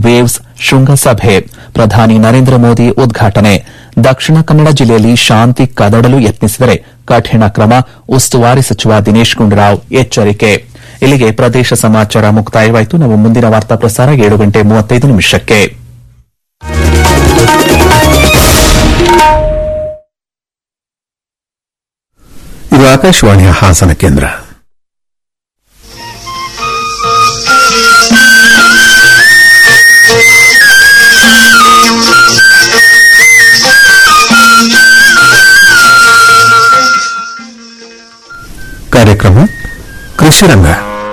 Waves ಶೃಂಗಸಭೆ ಪ್ರಧಾನಿ ನರೇಂದ್ರ ಮೋದಿ ಉದ್ಘಾಟನೆ ದಕ್ಷಿಣ ಕನ್ನಡ ಜಿಲ್ಲೆಯಲ್ಲಿ ಶಾಂತಿ ಕದಡಲು ಯತ್ನಿಸಿದರೆ ಕಠಿಣ ಕ್ರಮ ಉಸ್ತುವಾರಿ ಸಚಿವ ದಿನೇಶ್ ಗುಂಡೂರಾವ್ ಎಚ್ಚರಿಕೆ ಇಲ್ಲಿಗೆ ಪ್ರದೇಶ ಸಮಾಚಾರ ಮುಕ್ತಾಯವಾಯಿತು ನಮ್ಮ ಮುಂದಿನ ವಾರ್ತಾ ಪ್ರಸಾರ ಏಳು ಗಂಟೆ ಮೂವತ್ತೈದು ನಿಮಿಷಕ್ಕೆ ಇದು ಆಕಾಶವಾಣಿಯ ಹಾಸನ ಕೇಂದ್ರ ಕಾರ್ಯಕ್ರಮ ಕೃಷಿ ರಂಗ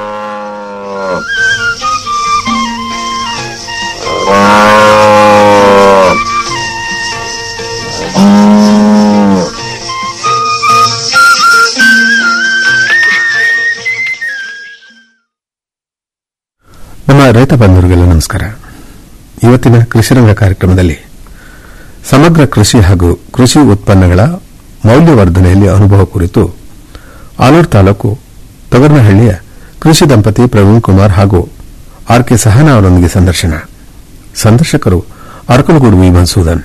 ನಮ್ಮ ರೈತ ಬಂಧುಗಳಿಗೆಲ್ಲ ನಮಸ್ಕಾರ ಇವತ್ತಿನ ಕೃಷಿರಂಗ ಕಾರ್ಯಕ್ರಮದಲ್ಲಿ ಸಮಗ್ರ ಕೃಷಿ ಹಾಗೂ ಕೃಷಿ ಉತ್ಪನ್ನಗಳ ಮೌಲ್ಯವರ್ಧನೆಯಲ್ಲಿ ಅನುಭವ ಕುರಿತು ಆಲೂರು ತಾಲೂಕು ತೊಗರ್ನಹಳ್ಳಿಯ ಕೃಷಿ ದಂಪತಿ ಪ್ರವೀಣ್ ಕುಮಾರ್ ಹಾಗೂ ಆರ್ ಕೆ ಸಹನಾ ಅವರೊಂದಿಗೆ ಸಂದರ್ಶನ ಸಂದರ್ಶಕರು ಅರಕಲಗೂಡು ವಿ ಮನ್ಸೂದನ್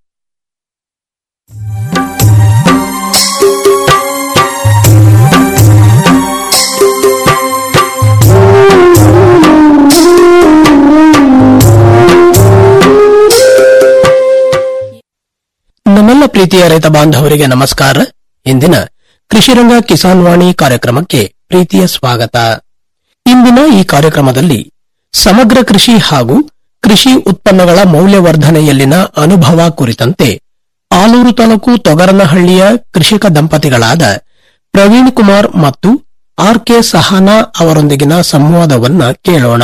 ನಮ್ಮೆಲ್ಲ ಪ್ರೀತಿಯ ರೈತ ಬಾಂಧವರಿಗೆ ನಮಸ್ಕಾರ ಇಂದಿನ ಕೃಷಿರಂಗ ಕಿಸಾನ್ ವಾಣಿ ಕಾರ್ಯಕ್ರಮಕ್ಕೆ ಪ್ರೀತಿಯ ಸ್ವಾಗತ ಇಂದಿನ ಈ ಕಾರ್ಯಕ್ರಮದಲ್ಲಿ ಸಮಗ್ರ ಕೃಷಿ ಹಾಗೂ ಕೃಷಿ ಉತ್ಪನ್ನಗಳ ಮೌಲ್ಯವರ್ಧನೆಯಲ್ಲಿನ ಅನುಭವ ಕುರಿತಂತೆ ಆಲೂರು ತಾಲೂಕು ತೊಗರನಹಳ್ಳಿಯ ಕೃಷಿಕ ದಂಪತಿಗಳಾದ ಪ್ರವೀಣ್ ಕುಮಾರ್ ಮತ್ತು ಆರ್ ಕೆ ಸಹಾನಾ ಅವರೊಂದಿಗಿನ ಸಂವಾದವನ್ನ ಕೇಳೋಣ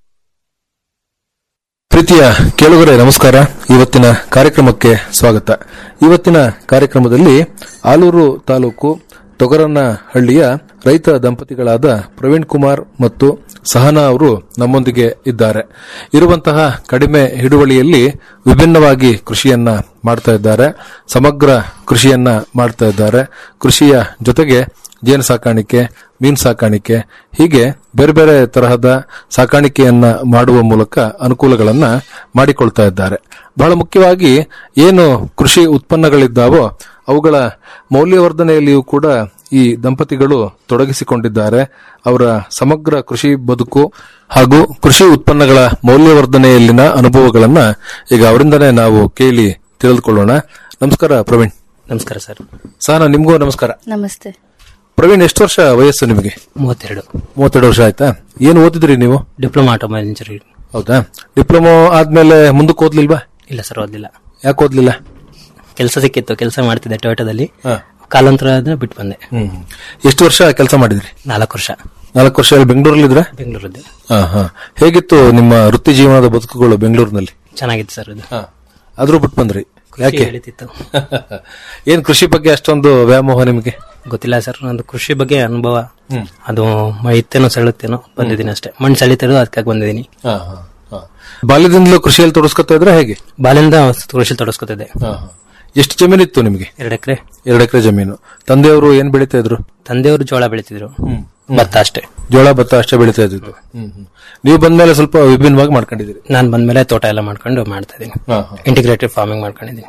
ಪ್ರೀತಿಯ ಕೇಳುಗರೆ ನಮಸ್ಕಾರ ಇವತ್ತಿನ ಕಾರ್ಯಕ್ರಮಕ್ಕೆ ಸ್ವಾಗತ ಇವತ್ತಿನ ಕಾರ್ಯಕ್ರಮದಲ್ಲಿ ಆಲೂರು ತಾಲೂಕು ತೊಗರನಹಳ್ಳಿಯ ರೈತ ದಂಪತಿಗಳಾದ ಪ್ರವೀಣ್ ಕುಮಾರ್ ಮತ್ತು ಸಹನಾ ಅವರು ನಮ್ಮೊಂದಿಗೆ ಇದ್ದಾರೆ ಇರುವಂತಹ ಕಡಿಮೆ ಹಿಡುವಳಿಯಲ್ಲಿ ವಿಭಿನ್ನವಾಗಿ ಕೃಷಿಯನ್ನ ಮಾಡ್ತಾ ಇದ್ದಾರೆ ಸಮಗ್ರ ಕೃಷಿಯನ್ನ ಮಾಡ್ತಾ ಇದ್ದಾರೆ ಕೃಷಿಯ ಜೊತೆಗೆ ಜೇನು ಸಾಕಾಣಿಕೆ ಮೀನು ಸಾಕಾಣಿಕೆ ಹೀಗೆ ಬೇರೆ ಬೇರೆ ತರಹದ ಸಾಕಾಣಿಕೆಯನ್ನ ಮಾಡುವ ಮೂಲಕ ಅನುಕೂಲಗಳನ್ನ ಮಾಡಿಕೊಳ್ತಾ ಇದ್ದಾರೆ ಬಹಳ ಮುಖ್ಯವಾಗಿ ಏನು ಕೃಷಿ ಉತ್ಪನ್ನಗಳಿದ್ದಾವೋ ಅವುಗಳ ಮೌಲ್ಯವರ್ಧನೆಯಲ್ಲಿಯೂ ಕೂಡ ಈ ದಂಪತಿಗಳು ತೊಡಗಿಸಿಕೊಂಡಿದ್ದಾರೆ ಅವರ ಸಮಗ್ರ ಕೃಷಿ ಬದುಕು ಹಾಗೂ ಕೃಷಿ ಉತ್ಪನ್ನಗಳ ಮೌಲ್ಯವರ್ಧನೆಯಲ್ಲಿನ ಅನುಭವಗಳನ್ನ ಈಗ ಅವರಿಂದನೇ ನಾವು ಕೇಳಿ ತಿಳಿದುಕೊಳ್ಳೋಣ ನಮಸ್ಕಾರ ಪ್ರವೀಣ್ ನಮಸ್ಕಾರ ಸರ್ ಸಹನಾ ನಿಮ್ಗೂ ನಮಸ್ಕಾರ ನಮಸ್ತೆ ಪ್ರವೀಣ್ ಎಷ್ಟು ವರ್ಷ ವಯಸ್ಸು ನಿಮಗೆ ಮೂವತ್ತೆರಡು ಮೂವತ್ತೆರಡು ವರ್ಷ ಆಯ್ತಾ ಏನು ಓದಿದ್ರಿ ನೀವು ಡಿಪ್ಲೊಮಾ ಆಟೋಮೊಬೈಲ್ ಇಂಜಿನಿಯರಿಂಗ್ ಹೌದಾ ಡಿಪ್ಲೊಮಾ ಆದ್ಮೇಲೆ ಮುಂದಕ್ಕೆ ಓದ್ಲಿಲ್ವಾ ಇಲ್ಲ ಸರ್ ಓದಿಲ್ಲ ಯಾಕೆ ಓದ್ಲಿಲ್ಲ ಕೆಲಸ ಸಿಕ್ಕಿತ್ತು ಕೆಲಸ ಮಾಡ್ತಿದ್ದೆ ಟೊಯೋಟೋದಲ್ಲಿ ಹಾ. ಕಾಲಾಂತರ ಆದ್ರೆ ಬಿಟ್ಟು ಬಂದೆ ಹ್ಮ್ ಎಷ್ಟು ವರ್ಷ ಕೆಲಸ ಮಾಡಿದ್ರಿ ನಾಲ್ಕು ವರ್ಷ ನಾಲ್ಕು ವರ್ಷ ಅಲ್ಲಿ ಬೆಂಗಳೂರಲ್ಲಿದ್ರ ಬೆಂಗಳೂರದ್ದು ಹಾ ಹಾ ಹೇಗಿತ್ತು ನಿಮ್ಮ ವೃತ್ತಿ ಜೀವನದ ಬದುಕುಗಳು ಬೆಂಗಳೂರಿನಲ್ಲಿ ಚೆನ್ನಾಗಿತ್ತು ಸರ್ ಅದು ಆದ್ರೂ ಬಿಟ್ಟು ಬಂದ್ರಿ ಯಾಕೆ ಬೆಳೀತಿತ್ತು ಏನ್ ಕೃಷಿ ಬಗ್ಗೆ ಅಷ್ಟೊಂದು ವ್ಯಾಮೋಹ ನಿಮಗೆ ಗೊತ್ತಿಲ್ಲ ಸರ್ ನಂದು ಕೃಷಿ ಬಗ್ಗೆ ಅನುಭವ ಅದು ಮ- ಇತ್ತೇನೋ ಸೆಳುತ್ತೇನೋ ಬಂದಿದ್ದೀನಿ ಅಷ್ಟೇ ಮಣ್ಣು ಸೆಳಿತಿರೋದು ಅದಕ್ಕಾಗಿ ಬಂದಿದ್ದೀನಿ ಬಾಲ್ಯದಿಂದಲೂ ಕೃಷಿಯಲ್ಲಿ ತೊಡಸ್ಕೊತಾ ಇದ್ರೆ ಹೇಗೆ ಬಾಲ್ಯದಿಂದ ಕೃಷಿ ತೊಡಸ್ಕೊತಿದ್ದೆ ಎಷ್ಟು ಜಮೀನಿತ್ತು ನಿಮಗೆ ಎರಡು ಎಕರೆ ಎರಡು ಎಕರೆ ಜಮೀನು ತಂದೆಯವರು ಏನ್ ಬೆಳೀತಾ ಇದ್ರು ತಂದೆಯವರು ಜೋಳ ಬೆಳೀತಿದ್ರು ಭತ್ತ ಅಷ್ಟೇ ಜೋಳ ಭತ್ತ ಅಷ್ಟೇ ಬೆಳೀತಾ ಇದ್ದು ನೀವು ಬಂದ್ಮೇಲೆ ಸ್ವಲ್ಪ ವಿಭಿನ್ನವಾಗಿ ಮಾಡ್ಕೊಂಡಿದ್ದೀರಿ ನಾನು ಬಂದ್ಮೇಲೆ ತೋಟ ಎಲ್ಲ ಮಾಡ್ಕೊಂಡು ಮಾಡ್ತಾ ಇದ್ದೀನಿ ಇಂಟಿಗ್ರೇಟೆಡ್ ಫಾರ್ಮಿಂಗ್ ಮಾಡ್ಕೊಂಡಿದ್ದೀನಿ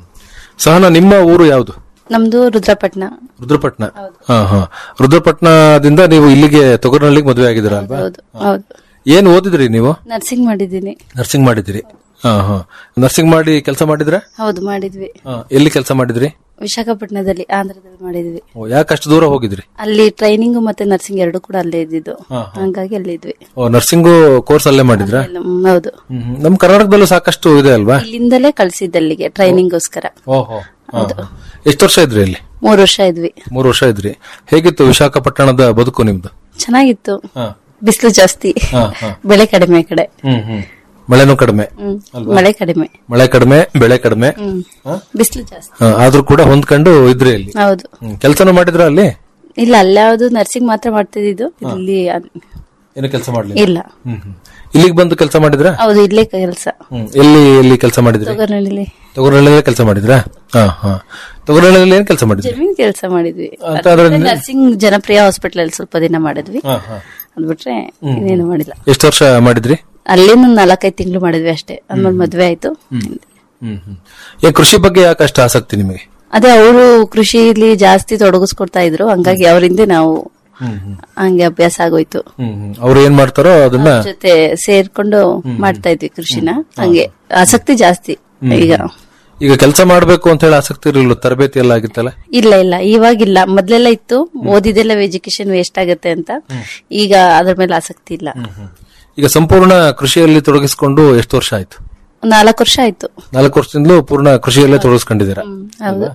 ಸಹನ ನಿಮ್ಮ ಊರು ಯಾವುದು ನಮ್ದು ರುದ್ರಪಟ್ನ ರುದ್ರಪಟ್ನ ಹಾ ಹಾ ರುದ್ರಪಟ್ನದಿಂದ ನೀವು ಇಲ್ಲಿಗೆ ತೊಗರಿನಲ್ಲಿಗೆ ಮದುವೆ ಆಗಿದ್ದೀರಾ ಅಲ್ವಾ ಹೌದು ಹೌದು ಏನ್ ಓದಿದ್ರಿ ನೀವು ನರ್ಸಿಂಗ್ ಮಾಡಿದ್ದೀನಿ ನರ್ಸಿಂಗ್ ಮಾಡಿದಿರಿ ಹಾ ಹಾ ನರ್ಸಿಂಗ್ ಮಾಡಿ ಕೆಲಸ ಮಾಡಿದ್ರ ಹೌದು ಮಾಡಿದ್ವಿ ಎಲ್ಲಿ ಕೆಲಸ ಮಾಡಿದ್ರಿ ವಿಶಾಖಪಟ್ಟಣದಲ್ಲಿ ಆಂಧ್ರದಲ್ಲಿ ಮಾಡಿದ್ವಿ ಓ, ಯಾಕೆ ಅಷ್ಟು ದೂರ ಹೋಗಿದ್ರಿ ಅಲ್ಲಿ ಟ್ರೈನಿಂಗ್ ಮತ್ತೆ ನರ್ಸಿಂಗ್ ಎರಡು ಕೂಡ ಅಲ್ಲೇ ಇದ್ದಿದ್ದು ಹಂಗಾಗಿ ಅಲ್ಲಿ ಇದ್ವಿ ಓ ನರ್ಸಿಂಗು ಕೋರ್ಸ್ ಅಲ್ಲೇ ಮಾಡಿದ್ರ ಎಲ್ಲ- ಹ್ಮ್, ಹೌದು ನಮ್ ಕರ್ನಾಟಕದಲ್ಲೂ ಸಾಕಷ್ಟು ಇದೆ ಅಲ್ವಾ ಇಲ್ಲಿಂದಲೇ ಕಳ್ಸಿದ್ದು ಅಲ್ಲಿಗೆ ಟ್ರೈನಿಂಗ್ಗೋಸ್ಕರ ಓಹೋ ಎಷ್ಟು ವರ್ಷ ಇದ್ರಿ ಇಲ್ಲಿ ಮೂರು ವರ್ಷ ಇದ್ವಿ ಮೂರು ವರ್ಷ ಇದ್ರಿ ಹೇಗಿತ್ತು ವಿಶಾಖಪಟ್ಟಣದ ಬದುಕು ನಿಮ್ದು ಚೆನ್ನಾಗಿತ್ತು ಬಿಸಿಲು ಜಾಸ್ತಿ ಬೆಳೆ ಕಡಿಮೆ ಈ ಕಡೆ ಹ್ಮ್ ಹ್ಮ್ ಮಳೆನೂ ಕಡಿಮೆ ಹ್ಮ್ ಮಳೆ ಕಡಿಮೆ ಮಳೆ ಕಡಿಮೆ ಬೆಳೆ ಕಡಿಮೆ ಹ್ಮ್ ಬಿಸಿಲು ಜಾಸ್ತಿ ಹಾ, ಆದ್ರೂ ಕೂಡ ಹೊಂದ್ಕೊಂಡು ಇದ್ರಿ ಇಲ್ಲಿ ಹೌದು ಕೆಲಸನೂ ಮಾಡಿದ್ರ ಅಲ್ಲಿ ಇಲ್ಲ ಅಲ್ಲಿ ಯಾವ್ದು ನರ್ಸಿಂಗ್ ಮಾತ್ರ ಮಾಡ್ತಿದ್ದು ಇಲ್ಲಿ ಅದ್- ಏನು ಕೆಲಸ ಮಾಡ್ಲಿಲ್ಲ ಇಲ್ಲ ಹ್ಮ್ ಹ್ಮ್. ಇಲ್ಲಿಗೆ ಬಂದು ಕೆಲಸ ಮಾಡಿದ್ರ ಹೌದು ಇಲ್ಲೇ ಕೆಲಸ ಎಲ್ಲಿ ಎಲ್ಲಿ ಕೆಲಸ ಮಾಡಿದ್ರಿ ತೊಗರ್ನಳ್ಳಿ ತೊಗರಿನಲ್ಲಿ ಕೆಲಸ ಮಾಡಿದ್ರಾ ಹಾ ಹಾ ತೊಗರಿನಲ್ಲಿ ಏನ್ ಕೆಲಸ ಮಾಡಿದ್ರಿ ಜಮೀನ್ ಕೆಲಸ ಮಾಡಿದ್ವಿ ಅಂತ ಆದ್ರೆ ನರ್ಸಿಂಗ್ ಜನಪ್ರಿಯ ಹಾಸ್ಪಿಟಲ್ ಅಲ್ಲಿ ಸ್ವಲ್ಪ ದಿನ ಮಾಡಿದ್ವಿ ಹಾ ಹಾ ಅದ್ ಬಿಟ್ರೆ ಇನ್ನೇನು ಮಾಡಿಲ್ಲ ಎಷ್ಟು ವರ್ಷ ಮಾಡಿದ್ರಿ ಅಲ್ಲಿಂದ ಒಂದ್ ನಾಲ್ಕೈದು ತಿಂಗಳು ಮಾಡಿದ್ವಿ ಅಷ್ಟೇ ಆಮೇಲೆ ಮದ್ವೆ ಆಯ್ತು ಹ್ಮ್ ಹ್ಮ್ ಈ ಕೃಷಿ ಬಗ್ಗೆ ಯಾಕೆ ಅಷ್ಟು ಆಸಕ್ತಿ ನಿಮಗೆ ಅದೇ ಅವರು ಕೃಷಿಲಿ ಜಾಸ್ತಿ ತೊಡಗಿಸ್ಕೊಡ್ತಾ ಇದ್ರು ಹಂಗಾಗಿ ಅವರಿಂದ ನಾವು ಹಂಗೆ ಅಭ್ಯಾಸ ಆಗೋಯ್ತು ಹ್ಮ್ ಹ್ಮ್. ಅವ್ರು ಏನ್ ಮಾಡ್ತಾರೋ ಅದನ್ನ ಜೊತೆ ಸೇರ್ಕೊಂಡು ಮಾಡ್ತಾ ಇದ್ವಿ ಕೃಷಿನ ಹಂಗೆ ಆಸಕ್ತಿ ಜಾಸ್ತಿ ಈಗ ಈಗ ಕೆಲಸ ಮಾಡ್ಬೇಕು ಅಂತ ಹೇಳಿ ಆಸಕ್ತಿ ಇರಲಿಲ್ಲ ತರಬೇತಿ ಎಲ್ಲ ಆಗಿತ್ತಲ್ಲ ಇಲ್ಲ ಇಲ್ಲ ಇವಾಗಿಲ್ಲ ಮೊದ್ಲೆಲ್ಲ ಇತ್ತು ಓದಿದೆಲ್ಲ ಎಜುಕೇಶನ್ ವೇಸ್ಟ್ ಆಗತ್ತೆ ಅಂತ ಈಗ ಅದ್ರ ಮೇಲೆ ಆಸಕ್ತಿ ಇಲ್ಲ ಈಗ ಸಂಪೂರ್ಣ ಕೃಷಿಯಲ್ಲಿ ತೊಡಗಿಸಿಕೊಂಡು ಎಷ್ಟು ವರ್ಷ ಆಯ್ತು ಒಂದ್ ನಾಲ್ಕು ವರ್ಷ ಆಯ್ತು ನಾಲ್ಕು ವರ್ಷದಿಂದಲೂ ಪೂರ್ಣ ಕೃಷಿಯಲ್ಲೇ ತೊಡಗಿಸ್ಕೊಂಡಿದ್ದೀರಾ ಹೌದು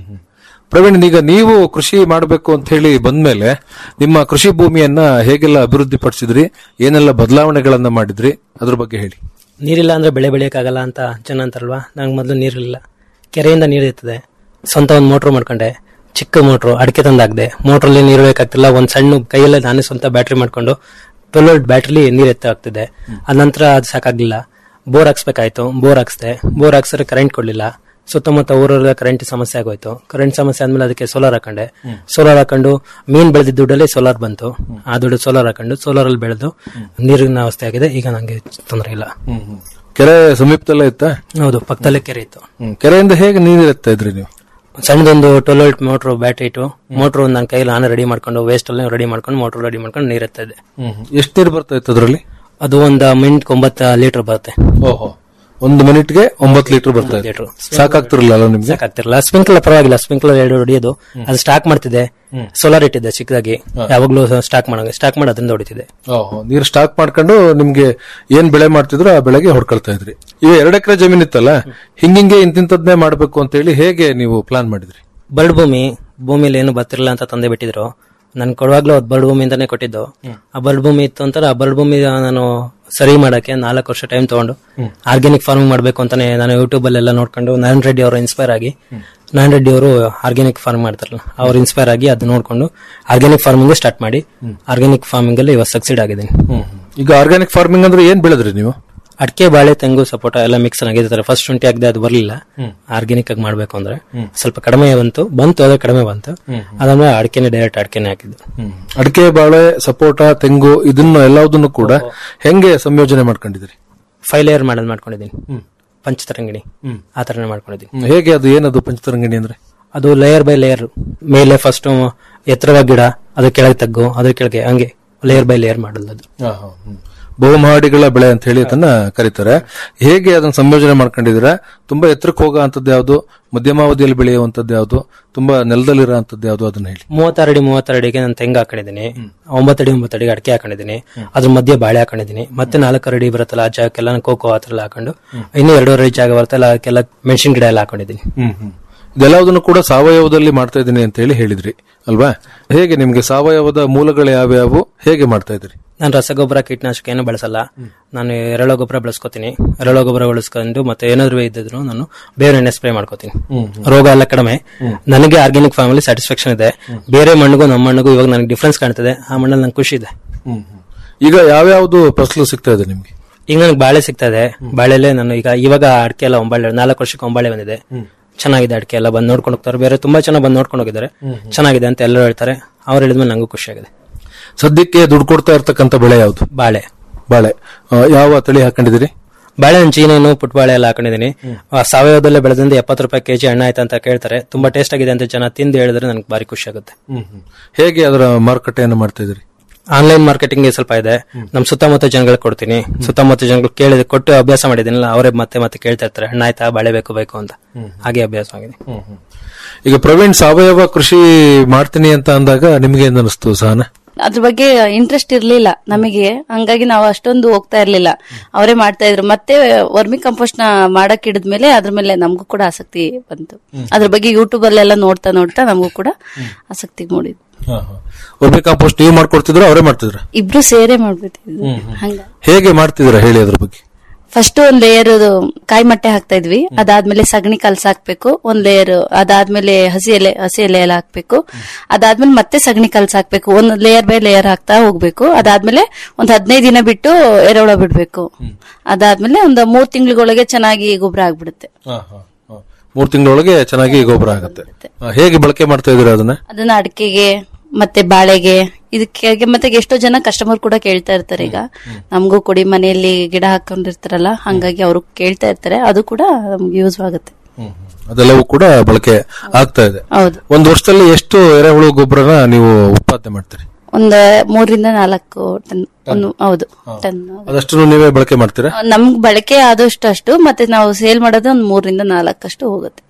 ಪ್ರವೀಣ್ ಈಗ ನೀವು ಕೃಷಿ ಮಾಡಬೇಕು ಅಂತ ಹೇಳಿ ಬಂದ್ಮೇಲೆ ನಿಮ್ಮ ಕೃಷಿ ಭೂಮಿಯನ್ನ ಹೇಗೆಲ್ಲ ಅಭಿವೃದ್ಧಿ ಪಡಿಸಿದ್ರಿ ಏನೆಲ್ಲ ಬದಲಾವಣೆಗಳನ್ನ ಮಾಡಿದ್ರಿ ಅದ್ರ ಬಗ್ಗೆ ಹೇಳಿ ನೀರಿಲ್ಲ ಅಂದ್ರೆ ಬೆಳೆ ಬೆಳೆಯಕ್ಕಾಗಲ್ಲ ಅಂತ ಜನ ಅಂತಾರಲ್ವಾ ನಂಗೆ ಮೊದಲು ನೀರಿಲ್ಲ ಕೆರೆಯಿಂದ ನೀರು ಇರ್ತದೆ ಸ್ವಂತ ಒಂದು ಮೋಟ್ರ್ ಮಾಡ್ಕೊಂಡೆ ಚಿಕ್ಕ ಮೋಟ್ರು ಅಡಿಕೆ ತಂದಾಗ್ದೆ ಮೋಟ್ರಲ್ಲಿ ನೀರು ಬೇಕಾಗ್ತಿಲ್ಲ ಒಂದ್ ಸಣ್ಣ ಕೈಯಲ್ಲೇ ನಾನೇ ಸ್ವಂತ ಬ್ಯಾಟ್ರಿ ಮಾಡ್ಕೊಂಡು ಟ್ವೆಲ್ ವೋಲ್ಟ್ ಬ್ಯಾಟ್ರಿ ನೀರು ಎತ್ತ ಆಗ್ತಿದೆ ಅದ ನಂತರ ಅದು ಸಾಕಾಗ್ಲಿಲ್ಲ ಬೋರ್ ಹಾಕ್ಸ್ಬೇಕಾಯ್ತು ಬೋರ್ ಹಾಕ್ಸ್ದೆ ಬೋರ್ ಹಾಕ್ಸಿದ್ರೆ ಕರೆಂಟ್ ಕೊಡ್ಲಿಲ್ಲ ಸುತ್ತಮುತ್ತ ಊರಲ್ಲ ಕರೆಂಟ್ ಸಮಸ್ಯೆ ಆಗೋಯ್ತು ಕರೆಂಟ್ ಸಮಸ್ಯೆ ಆದ್ಮೇಲೆ ಅದಕ್ಕೆ ಸೋಲಾರ್ ಹಾಕೊಂಡೆ ಸೋಲಾರ್ ಹಾಕೊಂಡು ಮೀನ್ ಬೆಳೆದಿದ್ದ ದುಡ್ಡಲ್ಲಿ ಸೋಲಾರ್ ಬಂತು ಆ ದುಡ್ಡು ಸೋಲಾರ್ ಹಾಕೊಂಡು ಸೋಲಾರ್ ಅಲ್ಲಿ ಬೆಳೆದು ನೀರಿನ ಅವಸ್ಥೆ ಆಗಿದೆ ಈಗ ನಂಗೆ ತೊಂದರೆ ಇಲ್ಲ ಕೆರೆ ಸಮೀಪದಲ್ಲೇ ಇತ್ತ ಹೌದು ಪಕ್ಕದಲ್ಲೇ ಕೆರೆ ಇತ್ತು ಕೆರೆಯಿಂದ ಹೇಗೆ ನೀರು ಎತ್ತಾ ಇದ್ರಿ ನೀವು ಸಣ್ಣದೊಂದು ಟ್ವೆಲ್ ವೋಲ್ಟ್ ಮೋಟ್ರು ಬ್ಯಾಟ್ರಿ ಇಟ್ಟು ಮೋಟ್ರು ನನ್ನ ಕೈಯಲ್ಲಿ ನಾನು ರೆಡಿ ಮಾಡ್ಕೊಂಡು ವೇಸ್ಟ್ ಅಲ್ಲಿ ರೆಡಿ ಮಾಡ್ಕೊಂಡು ಮೋಟ್ರ್ ರೆಡಿ ಮಾಡ್ಕೊಂಡು ನೀರ್ ಎತ್ತಾ ಇದ್ದೆ ಎಷ್ಟು ನೀರು ಬರ್ತಾ ಇತ್ತು ಅದ್ರಲ್ಲಿ ಅದು ಒಂದು ಮಿನಿಟ್ ಒಂಬತ್ತು ಲೀಟರ್ ಬರುತ್ತೆ ಓಹೋ ಒಂದು ಮಿನಿಟ್ಗೆ ಒಂಬತ್ತು ಲೀಟರ್ ಬರ್ತಾ ಇತ್ತು ಲೀಟರ್ ಸಾಕಾಗ್ತಿರಲಿಲ್ಲ ನಿಮ್ಗೆ ಸಾಕಾಗ್ತಿರಲ್ಲ ಸ್ಪ್ರಿಂಕ್ಲರ್ ಪರವಾಗಿಲ್ಲ ಸ್ಪ್ರಿಂಕ್ಲರ್ ಎರಡು ಹೊಡಿಯೋದು ಅದು ಸ್ಟಾಕ್ ಮಾಡ್ತಿದ್ದೆ ಸೋಲಾರ್ ಇಟ್ಟಿದ್ದೆ ಚಿಕ್ಕದಾಗಿ ಯಾವಾಗ್ಲೂ ಸ್ಟಾಕ್ ಮಾಡಂಗೆ ಸ್ಟಾಕ್ ಮಾಡಿ ಅದರಿಂದ ಹೊಡಿತಿದ್ದೆ ಓಹೋ ನೀರು ಸ್ಟಾಕ್ ಮಾಡ್ಕೊಂಡು ನಿಮ್ಗೆ ಏನ್ ಬೆಳೆ ಮಾಡ್ತಿದ್ರು ಆ ಬೆಳೆಗೆ ಹೊಡ್ಕೊಳ್ತಾ ಇದ್ರಿ ಈಗ ಎರಡು ಎಕರೆ ಜಮೀನ್ ಇತ್ತಲ್ಲ ಹಿಂಗಿಂಗೆ ಇಂತಿಂತದ್ನೇ ಮಾಡ್ಬೇಕು ಅಂತ ಹೇಳಿ ಹೇಗೆ ನೀವು ಪ್ಲಾನ್ ಮಾಡಿದ್ರಿ ಬರಡ್ ಭೂಮಿ ಭೂಮಿಲಿ ಏನು ಬರ್ತಿರಲ್ಲ ಅಂತ ತಂದೆ ಬಿಟ್ಟಿದ್ರು ನನ್ ಕೊಡುವಾಗ್ಲೂ ಅದು ಬರಡ್ ಭೂಮಿ ಅಂತಾನೆ ಕೊಟ್ಟಿದ್ದು ಆ ಬರಡ್ ಭೂಮಿ ಇತ್ತು ಅಂತಾರೆ ಆ ಬರಡ್ ಭೂಮಿ ನಾನು ಸರಿ ಮಾಡಕ್ಕೆ ನಾಲ್ಕು ವರ್ಷ ಟೈಮ್ ತಗೊಂಡು ಆರ್ಗ್ಯಾನಿಕ್ ಫಾರ್ಮಿಂಗ್ ಮಾಡ್ಬೇಕು ಅಂತಾನೆ ನಾನು ಯೂಟ್ಯೂಬ್ ಅಲ್ಲೆಲ್ಲ ನೋಡ್ಕೊಂಡು ನಾರಾಯಣ ರೆಡ್ಡಿ ಅವರು ಇನ್ಸ್ಪೈರ್ ಆಗಿ ನಾರಾಯಣ ರೆಡ್ಡಿ ಅವರು ಆರ್ಗ್ಯಾನಿಕ್ ಫಾರ್ಮ್ ಮಾಡ್ತಾರಲ್ಲ ಅವ್ರು ಇನ್ಸ್ಪೈರ್ ಆಗಿ ಅದು ನೋಡ್ಕೊಂಡು ಆರ್ಗ್ಯಾನಿಕ್ ಫಾರ್ಮಿಂಗ್ ಸ್ಟಾರ್ಟ್ ಮಾಡಿ ಆರ್ಗ್ಯಾನಿಕ್ ಫಾರ್ಮಿಂಗ್ ಅಲ್ಲಿ ಇವತ್ತು ಸಕ್ಸೀಡ್ ಆಗಿದ್ದೀನಿ ಈಗ ಆರ್ಗ್ಯಾನಿಕ್ ಫಾರ್ಮಿಂಗ್ ಅಂದ್ರೆ ಏನ್ ಬೆಳೆದ್ರಿ ನೀವು ಅಡಿಕೆ ಬಾಳೆ ತೆಂಗು ಸಪೋಟ ಎಲ್ಲ ಮಿಕ್ಸ್ ಆಗಿರ್ತಾರೆ ಫಸ್ಟ್ ಶುಂಠಿ ಆಗದೆ ಅದು ಬರಲಿಲ್ಲ ಆರ್ಗ್ಯಾನಿಕ್ ಆಗಿ ಮಾಡ್ಬೇಕು ಅಂದ್ರೆ ಸ್ವಲ್ಪ ಕಡಿಮೆ ಬಂತು ಬಂತು ಅದೇ ಕಡಿಮೆ ಬಂತು ಅದಾದ್ಮೇಲೆ ಅಡಿಕೆನೆ ಡೈರೆಕ್ಟ್ ಅಡಿಕೆನೆ ಹಾಕಿದ್ದು ಅಡಿಕೆ ಬಾಳೆ ಸಪೋಟ ತೆಂಗು ಇದನ್ನ ಎಲ್ಲದನ್ನು ಕೂಡ ಹೆಂಗೆ ಸಂಯೋಜನೆ ಮಾಡ್ಕೊಂಡಿದ್ರಿ ಫೈವ್ ಲೇಯರ್ ಮಾಡೋದು ಮಾಡ್ಕೊಂಡಿದ್ದೀನಿ ಪಂಚತರಂಗಿಣಿ ಆ ತರನೇ ಮಾಡ್ಕೊಂಡಿದ್ದೀನಿ ಹ್ಮ್. ಹೇಗೆ ಅದು ಏನದು ಪಂಚತರಂಗಿಣಿ ಅಂದ್ರೆ ಅದು ಲೇಯರ್ ಬೈ ಲೇಯರ್ ಮೇಲೆ ಫಸ್ಟ್ ಎತ್ತರವಾಗಿ ಗಿಡ ಅದು ಕೆಳಗೆ ತಗ್ಗು ಅದ್ರ ಕೆಳಗೆ ಹಂಗೆ ಲೇಯರ್ ಬೈ ಲೇಯರ್ ಮಾಡೋದು ಅದು ಬಹುಮಹಡಿಗಳ ಬೆಳೆ ಅಂತ ಹೇಳಿ ಅದನ್ನ ಕರೀತಾರೆ ಹೇಗೆ ಅದನ್ನ ಸಂಯೋಜನೆ ಮಾಡ್ಕೊಂಡಿದ್ದೀರಾ ತುಂಬಾ ಎತ್ತರಕ್ಕೆ ಹೋಗೋ ಅಂತದ್ದು ಯಾವ್ದು ಮಧ್ಯಮಾವಧಿಯಲ್ಲಿ ಬೆಳೆಯುವಂತದ್ದು ಯಾವ್ದು ತುಂಬಾ ನೆಲದಲ್ಲಿರೋ ಅಂತದ್ದು ಯಾವ್ದು ಅದನ್ನ ಹೇಳಿ ಮೂವತ್ತಾರು ಅಡಿ ಮೂವತ್ತಾರು ಅಡಿಗೆ ನಾನು ತೆಂಗು ಹಾಕೊಂಡಿದ್ದೀನಿ ಒಂಬತ್ತಡಿ ಒಂಬತ್ತು ಅಡಿಗೆ ಅಡಿಕೆ ಹಾಕೊಂಡಿದ್ದೀನಿ ಅದ್ರ ಮಧ್ಯೆ ಬಾಳೆ ಹಾಕೊಂಡಿದ್ದೀನಿ ಮತ್ತೆ ನಾಲ್ಕು ಅಡಿ ಬರುತ್ತಲ್ಲ ಆ ಜಾಗಕ್ಕೆಲ್ಲ ನಾನು ಕೋಕೋ ಆ ಥರ ಎಲ್ಲ ಹಾಕೊಂಡು ಇನ್ನು ಎರಡೂವರೆ ಅಡಿ ಜಾಗ ಬರುತ್ತಲ್ಲ ಅದಕ್ಕೆಲ್ಲ ಮೆಣಸಿನ ಗಿಡ ಎಲ್ಲ ಹಾಕೊಂಡಿದ್ದೀನಿ ಇದೆಲ್ಲದನ್ನು ಕೂಡ ಸಾವಯವದಲ್ಲಿ ಮಾಡ್ತಾ ಇದ್ದೀನಿ ಅಂತ ಹೇಳಿ ಹೇಳಿದ್ರಿ ಅಲ್ವಾ ಹೇಗೆ ನಿಮ್ಗೆ ಸಾವಯವದ ಮೂಲಗಳು ಯಾವ್ಯಾವು ಹೇಗೆ ಮಾಡ್ತಾ ಇದ್ರಿ ನಾನು ರಸಗೊಬ್ಬರ ಕೀಟನಾಶಕ ಏನು ಬಳಸಲ್ಲ ನಾನು ಎರೆಹುಳ ಗೊಬ್ಬರ ಬಳಸ್ಕೊತೀನಿ ಎರೆಹುಳ ಗೊಬ್ಬರ ಬಳಸ್ಕೊಂಡು ಮತ್ತೆ ಏನಾದ್ರು ಇದ್ದಿದ್ರು ನಾನು ಬೇರೆ ಎಣ್ಣೆ ಸ್ಪ್ರೇ ಮಾಡ್ಕೋತೀನಿ ರೋಗ ಎಲ್ಲ ಕಡಿಮೆ ನನಗೆ ಆರ್ಗ್ಯಾನಿಕ್ ಫಾರ್ಮಲ್ಲಿ ಸ್ಯಾಟಿಸ್ಫ್ಯಾಕ್ಷನ್ ಇದೆ ಬೇರೆ ಮಣ್ಣಿಗೂ ನಮ್ಮ ಮಣ್ಣಿಗೂ ಇವಾಗ ನನಗೆ ಡಿಫ್ರೆನ್ಸ್ ಕಾಣ್ತದೆ ಆ ಮಣ್ಣಲ್ಲಿ ನಂಗೆ ಖುಷಿ ಇದೆ ಈಗ ಯಾವ್ಯಾವ್ದು ಫಸಲು ಸಿಗ್ತಾ ಇದೆ ನಿಮ್ಗೆ ಈಗ ನನಗೆ ಬಾಳೆ ಸಿಗ್ತಾ ಇದೆ ಬಾಳೆಲೆ ನಾನು ಈಗ ಇವಾಗ ಅಡಿಕೆ ಎಲ್ಲ ಒಂಬಾಳೆ ನಾಲ್ಕು ವರ್ಷಕ್ಕೆ ಒಂಬಾಳೆ ಬಂದಿದೆ ಚೆನ್ನಾಗಿದೆ ಅಡಿಕೆ ಎಲ್ಲ ಬಂದು ನೋಡ್ಕೊಂಡು ಹೋಗ್ತಾರೆ ಬೇರೆ ತುಂಬಾ ಜನ ಬಂದು ನೋಡ್ಕೊಂಡು ಹೋಗಿದ್ದಾರೆ ಚೆನ್ನಾಗಿದೆ ಅಂತ ಎಲ್ಲರೂ ಹೇಳ್ತಾರೆ ಅವ್ರು ಹೇಳಿದ್ಮೇಲೆ ನಂಗೂ ಖುಷಿಯಾಗಿದೆ ಸದ್ಯಕ್ಕೆ ದುಡ್ಡು ಕೊಡ್ತಾ ಇರ್ತಕ್ಕಂಥ ಬೆಳೆ ಯಾವ್ದು ಬಾಳೆ ಬಾಳೆ ಆ, ಯಾವ ತಳಿ ಹಾಕೊಂಡಿದ್ದೀರಿ ಬಾಳೆ ಚೀನೇನು ಪುಟ್ಬಾಳೆ ಎಲ್ಲ ಹಾಕೊಂಡಿದ್ದೀನಿ ಆ, ಸಾವಯವದಲ್ಲೇ ಬೆಳೆದಿಂದ ಎಪ್ಪತ್ತು ರೂಪಾಯಿ ಕೆಜಿ ಹಣ್ಣು ಆಯ್ತು ಅಂತ ಕೇಳ್ತಾರೆ ತುಂಬಾ ಟೇಸ್ಟ್ ಆಗಿದೆ ಅಂತ ಜನ ತಿಂದು ಹೇಳಿದ್ರೆ ನನಗೆ ಭಾರಿ ಖುಷಿ ಆಗುತ್ತೆ ಹೇಗೆ ಅದರ ಮಾರುಕಟ್ಟೆಯನ್ನು ಮಾಡ್ತಾ ಇದ್ರಿ ಆನ್ಲೈನ್ ಮಾರ್ಕೆಟಿಂಗ್ ಸ್ವಲ್ಪ ಇದೆ ನಮ್ ಸುತ್ತಮುತ್ತ ಜನಗಳಿಗೆ ಕೊಡ್ತೀನಿ ಸುತ್ತಮುತ್ತ ಜನಗಳು ಕೇಳಿದ ಕೊಟ್ಟು ಅಭ್ಯಾಸ ಮಾಡಿದ್ದೀನಲ್ಲ ಅವರೇ ಮತ್ತೆ ಮತ್ತೆ ಕೇಳ್ತಾ ಇರ್ತಾರೆ ಹಣ್ಣು ಆಯ್ತಾ ಬಾಳೆ ಬೇಕು ಬೇಕು ಅಂತ ಹಾಗೆ ಅಭ್ಯಾಸ ಆಗಿದೆ ಈಗ ಪ್ರವೀಣ್ ಸಾವಯವ ಕೃಷಿ ಮಾಡ್ತೀನಿ ಅಂತ ಅಂದಾಗ ನಿಮ್ಗೆ ಏನ್ ಅನಿಸ್ತು ಸಹನ ಅದ್ರ ಬಗ್ಗೆ ಇಂಟ್ರೆಸ್ಟ್ ಇರ್ಲಿಲ್ಲ ನಮಗೆ ಹಂಗಾಗಿ ನಾವು ಅಷ್ಟೊಂದು ಹೋಗ್ತಾ ಇರ್ಲಿಲ್ಲ ಅವರೇ ಮಾಡ್ತಾ ಇದ್ರು ಮತ್ತೆ ವರ್ಮಿ ಕಂಪೋಸ್ಟ್ ನ ಮಾಡಕ್ ಹಿಡಿದ್ಮೇಲೆ ಅದ್ರ ಮೇಲೆ ನಮಗೂ ಕೂಡ ಆಸಕ್ತಿ ಬಂತು ಅದ್ರ ಬಗ್ಗೆ ಯೂಟ್ಯೂಬ್ ಅಲ್ಲೆಲ್ಲ ನೋಡ್ತಾ ನೋಡ್ತಾ ನಮಗೂ ಕೂಡ ಆಸಕ್ತಿ ಮೂಡಿದ್ವಿ ವರ್ಮಿ ಕಾಂಪೋಸ್ಟ್ ನೀವು ಮಾಡ್ಕೊಡ್ತಿದ್ರ ಅವರೇ ಮಾಡ್ತಿದ್ರ ಇಬ್ರು ಸೇರೇ ಮಾಡ್ಬಿಟ್ಟಿದ್ವಿ ಹಂಗ ಹೇಗೆ ಮಾಡ್ತಿದ್ರ ಹೇಳಿ ಅದ್ರ ಬಗ್ಗೆ ಫಸ್ಟ್ ಒಂದ್ ಲೇಯರ್ ಕಾಯಿ ಮಟ್ಟೆ ಹಾಕ್ತಾ ಇದ್ವಿ ಅದಾದ್ಮೇಲೆ ಸಗಣಿ ಕಲ್ಸ್ ಹಾಕ್ಬೇಕು ಒಂದ್ ಲೇಯರ್ ಅದಾದ್ಮೇಲೆ ಹಸಿ ಎಲೆ ಹಸಿ ಎಲೆ ಎಲ್ಲ ಹಾಕ್ಬೇಕು ಅದಾದ್ಮೇಲೆ ಮತ್ತೆ ಸಗಣಿ ಕಲ್ಸ್ ಹಾಕ್ಬೇಕು ಒಂದ್ ಲೇಯರ್ ಬೈ ಲೇಯರ್ ಹಾಕ್ತಾ ಹೋಗ್ಬೇಕು ಅದಾದ್ಮೇಲೆ ಒಂದ್ ಹದಿನೈದು ದಿನ ಬಿಟ್ಟು ಎರೆಹುಳ ಬಿಡ್ಬೇಕು ಅದಾದ್ಮೇಲೆ ಒಂದ್ ಮೂರ್ ತಿಂಗಳಿಗೊಳಗೆ ಚೆನ್ನಾಗಿ ಗೊಬ್ಬರ ಆಗ್ಬಿಡುತ್ತೆ ಮೂರ್ ತಿಂಗಳೊಳಗೆ ಚೆನ್ನಾಗಿ ಗೊಬ್ಬರ ಆಗುತ್ತೆ ಆ, ಹೇಗೆ ಬಳಕೆ ಮಾಡ್ತಾ ಇದೀರ ಅದನ್ನ ಅದನ್ನ ಅಡಿಕೆಗೆ ಮತ್ತೆ ಬಾಳೆಗೆ ಇದಕ್ಕೆ ಮತ್ತೆ ಎಷ್ಟೋ ಜನ ಕಸ್ಟಮರ್ ಕೂಡ ಕೇಳ್ತಾ ಇರ್ತಾರೆ ಈಗ ನಮಗೂ ಕೊಡಿ ಮನೆಯಲ್ಲಿ ಗಿಡ ಹಾಕೊಂಡಿರ್ತಾರಲ್ಲ ಹಂಗಾಗಿ ಅವರು ಕೇಳ್ತಾ ಇರ್ತಾರೆ ಅದು ಕೂಡ ನಮ್ಗೆ ಯೂಸ್ ಆಗುತ್ತೆ ಅದೆಲ್ಲವೂ ಕೂಡ ಬಳಕೆ ಆಗ್ತಾ ಇದೆ ಹೌದು ಒಂದು ವರ್ಷದಲ್ಲಿ ಎಷ್ಟು ಎರೆಹುಳು ಗೊಬ್ಬರನ ನೀವು ಉತ್ಪಾದನೆ ಮಾಡ್ತೀರಿ ಒಂದ್ ಮೂರರಿಂದ ನಾಲ್ಕು ಟನ್ ಒಂದು ಹೌದು ಟನ್ ಅದಷ್ಟು ನೀವೇ ಬಳಕೆ ಮಾಡ್ತೀರಾ ನಮ್ಗ್ ಬಳಕೆ ಆದಷ್ಟು ಅಷ್ಟು ಮತ್ತೆ ನಾವು ಸೇಲ್ ಮಾಡೋದು ಒಂದ್ ಮೂರರಿಂದ ನಾಲ್ಕಷ್ಟು ಹೋಗುತ್ತೆ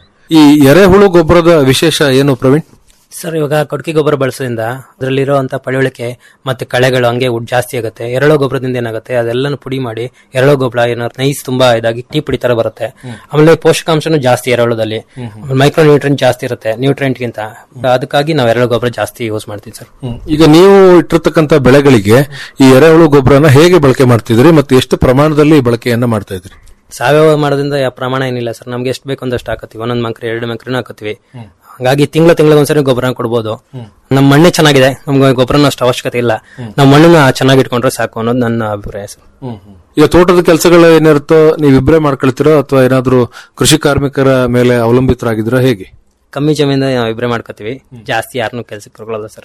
ಈ ಎರೆಹುಳು ಗೊಬ್ಬರದ ವಿಶೇಷ ಏನು ಪ್ರವೀಣ್ ಸರ್ ಇವಾಗ ಕೊಟ್ಟಿಗೆ ಗೊಬ್ಬರ ಬಳಸೋದ್ರಿಂದ ಅದರಲ್ಲಿರುವಂತ ಪಳವಳಿಕೆ ಮತ್ತೆ ಕಳೆಗಳು ಹಂಗೆ ಉಡ್ ಜಾಸ್ತಿ ಆಗುತ್ತೆ ಎರೆಹುಳ ಗೊಬ್ಬರದಿಂದ ಏನಾಗುತ್ತೆ ಅದೆಲ್ಲನೂ ಪುಡಿ ಮಾಡಿ ಎರೆಹುಳ ಗೊಬ್ಬರ ಏನಾದ್ರು ನೈಸ್ ತುಂಬಾ ಇದಾಗಿ ಟೀ ಪುಡಿ ತರ ಬರುತ್ತೆ ಆಮೇಲೆ ಪೋಷಕಾಂಶನೂ ಜಾಸ್ತಿ ಎರೆಹುಳದಲ್ಲಿ ಮೈಕ್ರೋ ನ್ಯೂಟ್ರೆಂಟ್ ಜಾಸ್ತಿ ಇರುತ್ತೆ ನ್ಯೂಟ್ರೆಂಟ್ ಗಿಂತ ಅದಕ್ಕಾಗಿ ನಾವು ಎರೆಹುಳ ಗೊಬ್ಬರ ಜಾಸ್ತಿ ಯೂಸ್ ಮಾಡ್ತೀವಿ ಸರ್ ಈಗ ನೀವು ಇಟ್ಟಿರ್ತಕ್ಕಂಥ ಬೆಳೆಗಳಿಗೆ ಈ ಎರೆಹುಳು ಗೊಬ್ಬರನ ಹೇಗೆ ಬಳಕೆ ಮಾಡ್ತಿದ್ರಿ ಮತ್ತೆ ಎಷ್ಟು ಪ್ರಮಾಣದಲ್ಲಿ ಬಳಕೆಯನ್ನ ಮಾಡ್ತಾ ಇದ್ರಿ ಸಾವಯವ ಮಾಡೋದ್ರಿಂದ ಯಾವ ಪ್ರಮಾಣ ಏನಿಲ್ಲ ಸರ್ ನಮ್ಗೆ ಎಷ್ಟು ಬೇಕು ಒಂದಷ್ಟು ಹಾಕತ್ತೀವಿ ಒಂದೊಂದ್ ಮಂಕ್ರಿ ಎರಡು ಮಂಕ್ರಿನೂ ಹಾಕತ್ತೀವಿ ಹಾಗಾಗಿ ತಿಂಗಳ ತಿಂಗಳ ಒಂದ್ಸರಿ ಗೊಬ್ಬರ ಕೊಡ್ಬೋದು ನಮ್ಮ ಮಣ್ಣೆ ಚೆನ್ನಾಗಿದೆ ನಮ್ಗೆ ಗೊಬ್ಬರನ ಅಷ್ಟು ಅವಶ್ಯಕತೆ ಇಲ್ಲ ನಮ್ಮ ಮಣ್ಣನ್ನ ಚೆನ್ನಾಗಿ ಇಟ್ಕೊಂಡ್ರೆ ಸಾಕು ಅನ್ನೋದು ನನ್ನ ಅಭಿಪ್ರಾಯ ಸರ್ ಈಗ ತೋಟದ ಕೆಲಸಗಳು ಏನಿರುತ್ತೋ ನೀವಿಬ್ರೇ ಮಾಡ್ಕೊಳ್ತೀರೋ ಅಥವಾ ಏನಾದ್ರೂ ಕೃಷಿ ಕಾರ್ಮಿಕರ ಮೇಲೆ ಅವಲಂಬಿತರಾಗಿದ್ದೀರಾ ಹೇಗೆ ಕಮ್ಮಿ ಜಮೀನ ನಾವು ಇಬ್ರೇ ಮಾಡ್ಕೋತೀವಿ ಜಾಸ್ತಿ ಯಾರನ್ನೂ ಕೆಲ್ಸಕ್ಕೆ ಕರ್ಕೊಳ್ಳಲ್ಲ ಸರ್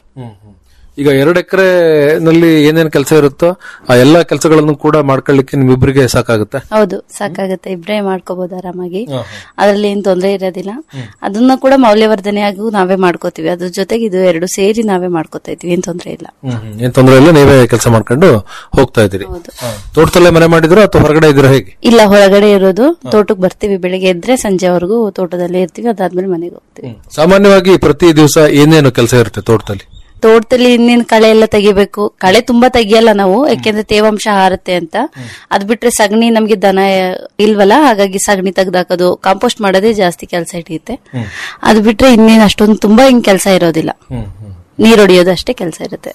ಈಗ ಎರಡು ಎಕರೆ ನಲ್ಲಿ ಏನೇನ್ ಕೆಲಸ ಇರುತ್ತೋ ಆ ಎಲ್ಲಾ ಕೆಲಸಗಳನ್ನು ಕೂಡ ಮಾಡ್ಕೊಳ್ಳಿಕ್ಕೆ ನಿಮ್ಮಿಬ್ಬರಿಗೆ ಸಾಕಾಗುತ್ತೆ ಹೌದು ಸಾಕಾಗುತ್ತೆ ಇಬ್ರೇ ಮಾಡ್ಕೋಬಹುದು ಆರಾಮಾಗಿ ಅದ್ರಲ್ಲಿ ಏನ್ ತೊಂದರೆ ಇರೋದಿಲ್ಲ ಅದನ್ನ ಕೂಡ ಮೌಲ್ಯವರ್ಧನೆಯಾಗೂ ನಾವೇ ಮಾಡ್ಕೋತೀವಿ ಅದ್ರ ಜೊತೆಗೆ ಇದು ಎರಡು ಸೇರಿ ನಾವೇ ಮಾಡ್ಕೋತಾ ಇದ್ವಿ ಏನ್ ತೊಂದರೆ ಇಲ್ಲ ಏನ್ ತೊಂದರೆ ಇಲ್ಲ ನೀವೇ ಕೆಲಸ ಮಾಡ್ಕೊಂಡು ಹೋಗ್ತಾ ಇದ್ದೀರಿ ತೋಟದಲ್ಲೇ ಮನೆ ಮಾಡಿದ್ರು ಅಥವಾ ಹೊರಗಡೆ ಇದ್ದೀರಾ ಹೇಗೆ ಇಲ್ಲ ಹೊರಗಡೆ ಇರೋದು ತೋಟಕ್ಕೆ ಬರ್ತೀವಿ ಬೆಳಿಗ್ಗೆ ಎದ್ರೆ ಸಂಜೆವರೆಗೂ ತೋಟದಲ್ಲೇ ಇರ್ತೀವಿ ಅದಾದ್ಮೇಲೆ ಮನೆಗೆ ಹೋಗ್ತೀವಿ ಸಾಮಾನ್ಯವಾಗಿ ಪ್ರತಿ ದಿವಸ ಏನೇನು ಕೆಲಸ ಇರುತ್ತೆ ತೋಟದಲ್ಲಿ ತೋಟದಲ್ಲಿ ಇನ್ನೇನ್ ಕಳೆ ಎಲ್ಲ ತೆಗಿಬೇಕು ಕಳೆ ತುಂಬಾ ತೆಗಿಯಲ್ಲ ನಾವು ಯಾಕೆಂದ್ರೆ ತೇವಾಂಶ ಹಾರುತ್ತೆ ಅಂತ ಅದ್ ಬಿಟ್ರೆ ಸಗಣಿ ನಮ್ಗೆ ದನ ಇಲ್ವಲ್ಲ ಹಾಗಾಗಿ ಸಗಣಿ ತೆಗ್ದಾಕೋದು ಕಾಂಪೋಸ್ಟ್ ಮಾಡೋದೇ ಜಾಸ್ತಿ ಕೆಲಸ ಹಿಡಿಯುತ್ತೆ ಅದ್ ಬಿಟ್ರೆ ಇನ್ನೇನ್ ಅಷ್ಟೊಂದು ತುಂಬಾ ಹಿಂಗ್ ಕೆಲಸ ಇರೋದಿಲ್ಲ ನೀರ್ ಹೊಡಿಯೋದು ಅಷ್ಟೇ ಕೆಲಸ ಇರುತ್ತೆ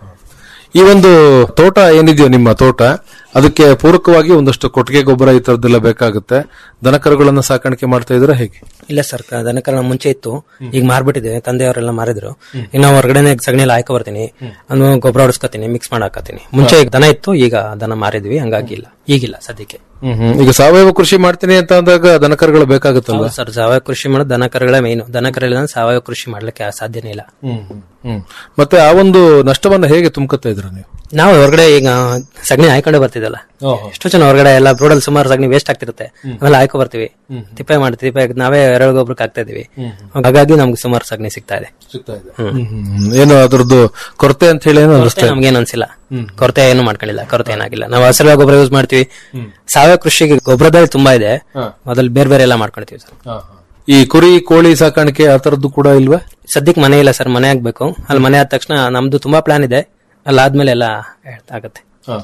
ಈ ಒಂದು ತೋಟ ಏನಿದೆಯೋ ನಿಮ್ಮ ತೋಟ ಅದಕ್ಕೆ ಪೂರಕವಾಗಿ ಒಂದಷ್ಟು ಕೊಟ್ಟಿಗೆ ಗೊಬ್ಬರ ಈ ತರದ್ದೆಲ್ಲ ಬೇಕಾಗುತ್ತೆ ದನಕರುಗಳನ್ನ ಸಾಕಾಣಿಕೆ ಮಾಡ್ತಾ ಇದ್ರೆ ಹೇಗೆ ಇಲ್ಲ ಸರ್ ಕ- ದನಕರ ಮುಂಚೆ ಇತ್ತು ಈಗ ಮಾರ್ಬಿಟ್ಟಿದೆ ತಂದೆಯವರೆಲ್ಲ ಮಾರಿದ್ರು ಇನ್ನು ಹೊರಗಡೆನೆ ಸಗಣಿ ಎಲ್ಲ ಹಾಕೋ ಬರ್ತೀನಿ ಅದು ಗೊಬ್ಬರ ಹೊಡಿಸ್ಕೊತೀನಿ ಮಿಕ್ಸ್ ಮಾಡಿ ಹಾಕತೀನಿ ಮುಂಚೆ ಈಗ ದನ ಇತ್ತು ಈಗ ದನ ಮಾರಿದ್ವಿ ಹಂಗಾಗಿ ಇಲ್ಲ ಈಗಿಲ್ಲ ಸದ್ಯಕ್ಕೆ ಈಗ ಸಾವಯವ ಕೃಷಿ ಮಾಡ್ತೀನಿ ಅಂತ ಅಂದಾಗ ದನಕರುಗಳು ಬೇಕಾಗುತ್ತಲ್ವಾ ಹೌದು ಸರ್ ಸಾವಯವ ಕೃಷಿ ಮಾಡೋದು ದನಕರಗಳೇ ಮೇನು ದನಕರಗಳಿಂದ ಸಾವಯವ ಕೃಷಿ ಮಾಡ್ಲಿಕ್ಕೆ ಸಾಧ್ಯನೇ ಇಲ್ಲ ಹ್ಮ್ ಮತ್ತೆ ಆ ಒಂದು ನಷ್ಟವನ್ನ ಹೇಗೆ ತುಂಬ್ಕೊತಾ ಇದ್ರ ನೀವು ನಾವು ಹೊರಗಡೆ ಈಗ ಸಗಣಿ ಹಾಕೊಂಡೇ ಬರ್ತಿದ್ದಲ್ಲ ಎಷ್ಟೋ ಜನ ಹೊರಗಡೆ ಎಲ್ಲ ರೋಡಲ್ಲಿ ಸುಮಾರು ಸಗಣಿ ವೇಸ್ಟ್ ಆಗ್ತಿರುತ್ತೆ ಆಮೇಲೆ ಹಾಕೋ ಬರ್ತೀವಿ ತಿಪ್ಪೆ ಮಾಡ್ತೀವಿ ತಿಪ್ಪೆ ನಾವೇ ಎರಡು ಗೊಬ್ಬರಕ್ಕೆ ಹಾಕ್ತಾ ಇದೀವಿ ಹಾಗಾಗಿ ನಮ್ಗೆ ಸುಮಾರು ಸಗಣಿ ಸಿಗ್ತಾ ಇದೆ ಏನು ಅದ್ರದ್ದು ಕೊರತೆ ಅಂತ ಹೇಳಿ ಏನು ಅನಿಸ್ತಾ ಇದೆ? ನಮ್ಗೇನು ಅನ್ಸಿಲ್ಲ ಕೊರತೆ ಏನು ಮಾಡ್ಕೊಂಡಿಲ್ಲ ಕೊರತೆ ಏನಾಗಿಲ್ಲ ನಾವು ಹಸಿರು ಗೊಬ್ಬರ ಯೂಸ್ ಮಾಡ್ತೀವಿ ಸಾವಯವ ಕೃಷಿಗೆ ಗೊಬ್ಬರದಲ್ಲಿ ತುಂಬಾ ಇದೆ ಅದ್ರಲ್ಲಿ ಬೇರೆ ಬೇರೆ ಎಲ್ಲ ಮಾಡ್ಕೊಳ್ತೀವಿ ಸರ್ ಈ ಕುರಿ ಕೋಳಿ ಸಾಕಾಣಿಕೆ ಆ ತರದ್ದು ಕೂಡ ಇಲ್ವಾ ಸದ್ಯಕ್ಕೆ ಮನೆ ಇಲ್ಲ ಸರ್ ಮನೆ ಆಗ್ಬೇಕು ಅಲ್ಲಿ ಮನೆ ಆದ ತಕ್ಷಣ ನಮ್ದು ತುಂಬಾ ಪ್ಲಾನ್ ಇದೆ ಅಲ್ಲಿ ಆದ್ಮೇಲೆ ಎಲ್ಲ ಆಗುತ್ತೆ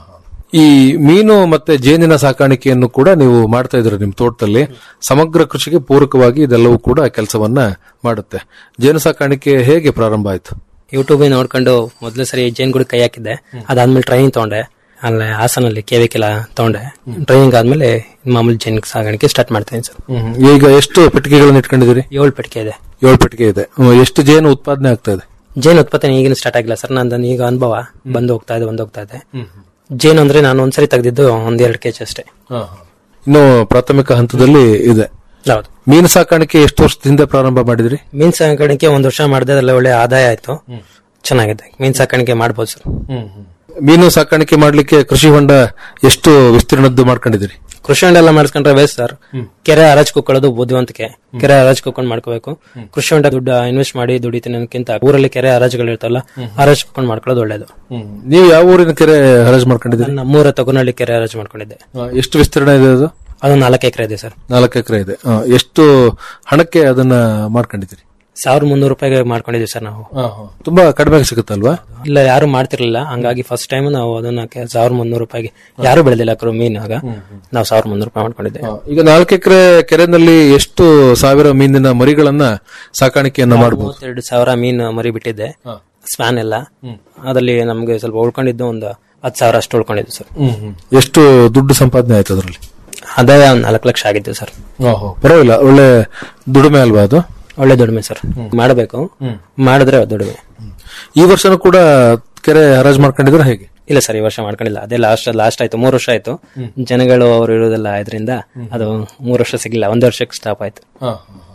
ಈ ಮೀನು ಮತ್ತೆ ಜೇನಿನ ಸಾಕಾಣಿಕೆಯನ್ನು ಕೂಡ ನೀವು ಮಾಡ್ತಾ ಇದ್ರಿ ನಿಮ್ ತೋಟದಲ್ಲಿ ಸಮಗ್ರ ಕೃಷಿಗೆ ಪೂರಕವಾಗಿ ಇದೆಲ್ಲವೂ ಕೂಡ ಕೆಲಸವನ್ನ ಮಾಡುತ್ತೆ ಜೇನು ಸಾಕಾಣಿಕೆ ಹೇಗೆ ಪ್ರಾರಂಭ ಆಯ್ತು ಯೂಟ್ಯೂಬ್ ನೋಡ್ಕೊಂಡು ಮೊದಲು ಸರಿ ಜೇನ್ ಗುಡಿ ಕೈ ಹಾಕಿದ್ದೆ ಅದಾದ್ಮೇಲೆ ಟ್ರೈನಿಂಗ್ ತಗೊಂಡೆ ಅಲ್ಲೇ ಹಾಸನಲ್ಲಿ ಕೆವಿಕೆಲ್ಲ ತಗೊಂಡೆ ಟ್ರೈನಿಂಗ್ ಆದ್ಮೇಲೆ ಮಾಮೂಲಿ ಜೇನ್ ಸಾಗಾಣಿಕೆ ಸ್ಟಾರ್ಟ್ ಮಾಡ್ತೀನಿ ಸರ್ ಈಗ ಎಷ್ಟು ಪೆಟ್ಟಿಗೆಗಳನ್ನ ಇಟ್ಕೊಂಡಿದ್ದೀರಿ ಏಳು ಪೆಟ್ಟಿಗೆ ಇದೆ ಏಳು ಪೆಟ್ಟಿಗೆ ಇದೆ ಹ್ಮ್, ಎಷ್ಟು ಜೇನು ಉತ್ಪಾದನೆ ಆಗ್ತಾ ಇದೆ ಜೇನು ಉತ್ಪತ್ತಿ ಈಗಿನ ಸ್ಟಾರ್ಟ್ ಆಗಿಲ್ಲ ಸರ್ ನಂದು ಈಗ ಅನುಭವ ಬಂದು ಹೋಗ್ತಾ ಇದೆ ಬಂದು ಹೋಗ್ತಾ ಇದೆ ಜೇನು ಅಂದ್ರೆ ನಾನು ಒಂದ್ಸರಿ ತೆಗೆದಿದ್ದು ಒಂದ್ ಎರಡು ಕೆಜಿ ಅಷ್ಟೇ ಇನ್ನು ಪ್ರಾಥಮಿಕ ಹಂತದಲ್ಲಿ ಇದೆ ಹೌದು ಮೀನು ಸಾಕಾಣಿಕೆ ಎಷ್ಟು ವರ್ಷದ ಹಿಂದೆ ಪ್ರಾರಂಭ ಮಾಡಿದ್ರಿ ಮೀನ್ ಸಾಕಾಣಿಕೆ ಒಂದ್ ವರ್ಷ ಮಾಡಿದೆ ಅದ್ರಲ್ಲಿ ಒಳ್ಳೆ ಆದಾಯ ಆಯ್ತು ಚೆನ್ನಾಗಿದೆ ಮೀನ್ ಸಾಕಾಣಿಕೆ ಮಾಡ್ಬೋದು ಸರ್ ಮೀನು ಸಾಕಾಣಿಕೆ ಮಾಡ್ಲಿಕ್ಕೆ ಕೃಷಿ ಹೊಂಡ ಎಷ್ಟು ವಿಸ್ತೀರ್ಣದ್ದು ಮಾಡ್ಕೊಂಡಿದ್ದೀರಿ ಕೃಷಿ ಹೊಂಡ ಎಲ್ಲ ಮಾಡಿಸ್ಕೊಂಡ್ರೆ ವೇಸ್ಟ್ ಸರ್ ಕೆರೆ ಹರಾಜ್ ಕುಕ್ಕೊಳ್ಳೋದು ಬುದ್ಧಿವಂತಿಕೆ ಕೆರೆ ಹರಾಜ್ ಕುಕ್ಕೊಂಡು ಮಾಡ್ಕೋಬೇಕು ಕೃಷಿ ಹೊಂಡ ದುಡ್ಡು ಇನ್ವೆಸ್ಟ್ ಮಾಡಿ ದುಡಿತೀನಿ ಅನ್ನೋಕ್ಕಿಂತ ಊರಲ್ಲಿ ಕೆರೆ ಹರಾಜುಗಳು ಇರ್ತಲ್ಲ ಹರಾಜ್ ಕುಕ್ಕೊಂಡು ಮಾಡ್ಕೊಳ್ಳೋದು ಒಳ್ಳೇದು ನೀವು ಯಾವ ಊರಿನ ಕೆರೆ ಹರಾಜು ಮಾಡ್ಕೊಂಡಿದ್ದೀರಿ ನಾನು ನಮ್ಮೂರ ತಗುನಹಳ್ಳಿ ಕೆರೆ ಹರಾಜ್ ಮಾಡ್ಕೊಂಡಿದ್ದೆ ಆ, ಎಷ್ಟು ವಿಸ್ತೀರ್ಣ ಇದೆ ಅದು ಅದು ನಾಲ್ಕು ಎಕರೆ ಇದೆ ಸರ್ ನಾಲ್ಕು ಎಕರೆ ಇದೆ ಆ, ಎಷ್ಟು ಹಣಕ್ಕೆ ಅದನ್ನ ಮಾಡ್ಕೊಂಡಿದ್ದೀರಿ ಸಾವಿರದ ಮುನ್ನೂರು ರೂಪಾಯಿಗೆ ಮಾಡ್ಕೊಂಡಿದ್ದೀವಿ ಸರ್ ನಾವು ತುಂಬಾ ಕಡಿಮೆ ಸಿಗುತ್ತಲ್ವಾ ಇಲ್ಲ ಯಾರು ಮಾಡ್ತಿರ್ಲಿಲ್ಲ ಹಂಗಾಗಿ ಫಸ್ಟ್ ಟೈಮ್ ನಾವು ಅದನ್ನ ಸಾವಿರದ ಮುನ್ನೂರು ರೂಪಾಯಿಗೆ ಯಾರು ಬೆಳೆದಿಲ್ಲ ಕ್ರು ಮೀನ್ ಆಗ ನಾವು ಸಾವಿರದ ಮುನ್ನೂರು ರೂಪಾಯಿ ಮಾಡ್ಕೊಂಡಿದ್ದೆ ಆ, ಈಗ ನಾಲ್ಕು ಎಕರೆ ಕೆರೆನಲ್ಲಿ ಎಷ್ಟು ಸಾವಿರ ಮೀನಿನ ಮರಿಗಳನ್ನ ಸಾಕಾಣಿಕೆಯನ್ನ ಮಾಡಬಹುದು ಮೂವತ್ತೆರಡು ಸಾವಿರ ಮೀನು ಮರಿ ಬಿಟ್ಟಿದ್ದೆ ಸ್ಪ್ಯಾನ್ ಎಲ್ಲ ಅದರಲ್ಲಿ ನಮ್ಗೆ ಸ್ವಲ್ಪ ಉಳ್ಕೊಂಡಿದ್ದು ಒಂದು ಹತ್ತು ಸಾವಿರ ಅಷ್ಟು ಉಳ್ಕೊಂಡಿದ್ದು ಸರ್ ಎಷ್ಟು ದುಡ್ಡು ಸಂಪಾದನೆ ಆಯ್ತು ಅದರಲ್ಲಿ ಆದಾಯ ಒಂದು ನಾಲ್ಕು ಲಕ್ಷ ಆಗಿತ್ತು ಸರ್ ಪರವಾಗಿಲ್ಲ ಒಳ್ಳೆ ದುಡಿಮೆ ಅಲ್ವಾ ಅದು ಒಳ್ಳೆ ದುಡಿಮೆ ಸರ್ ಮಾಡಬೇಕು ಮಾಡಿದ್ರೆ ದುಡಿಮೆ ಈ ವರ್ಷನೂ ಕೂಡ ಕೆರೆ ಹರಾಜು ಮಾಡ್ಕೊಂಡಿದ್ರೆ ಹೇಗೆ ಇಲ್ಲ ಸರ್ ಈ ವರ್ಷ ಮಾಡ್ಕೊಂಡಿಲ್ಲ ಅದೇ ಲಾಸ್ಟ್ ಲಾಸ್ಟ್ ಆಯ್ತು ಮೂರು ವರ್ಷ ಆಯ್ತು ಜನಗಳು ಅವರು ಇರೋದೆಲ್ಲ ಆದ್ರಿಂದ ಅದು ಮೂರು ವರ್ಷ ಸಿಗ್ಲಿಲ್ಲ ಒಂದ್ ವರ್ಷಕ್ಕೆ ಸ್ಟಾಪ್ ಆಯ್ತು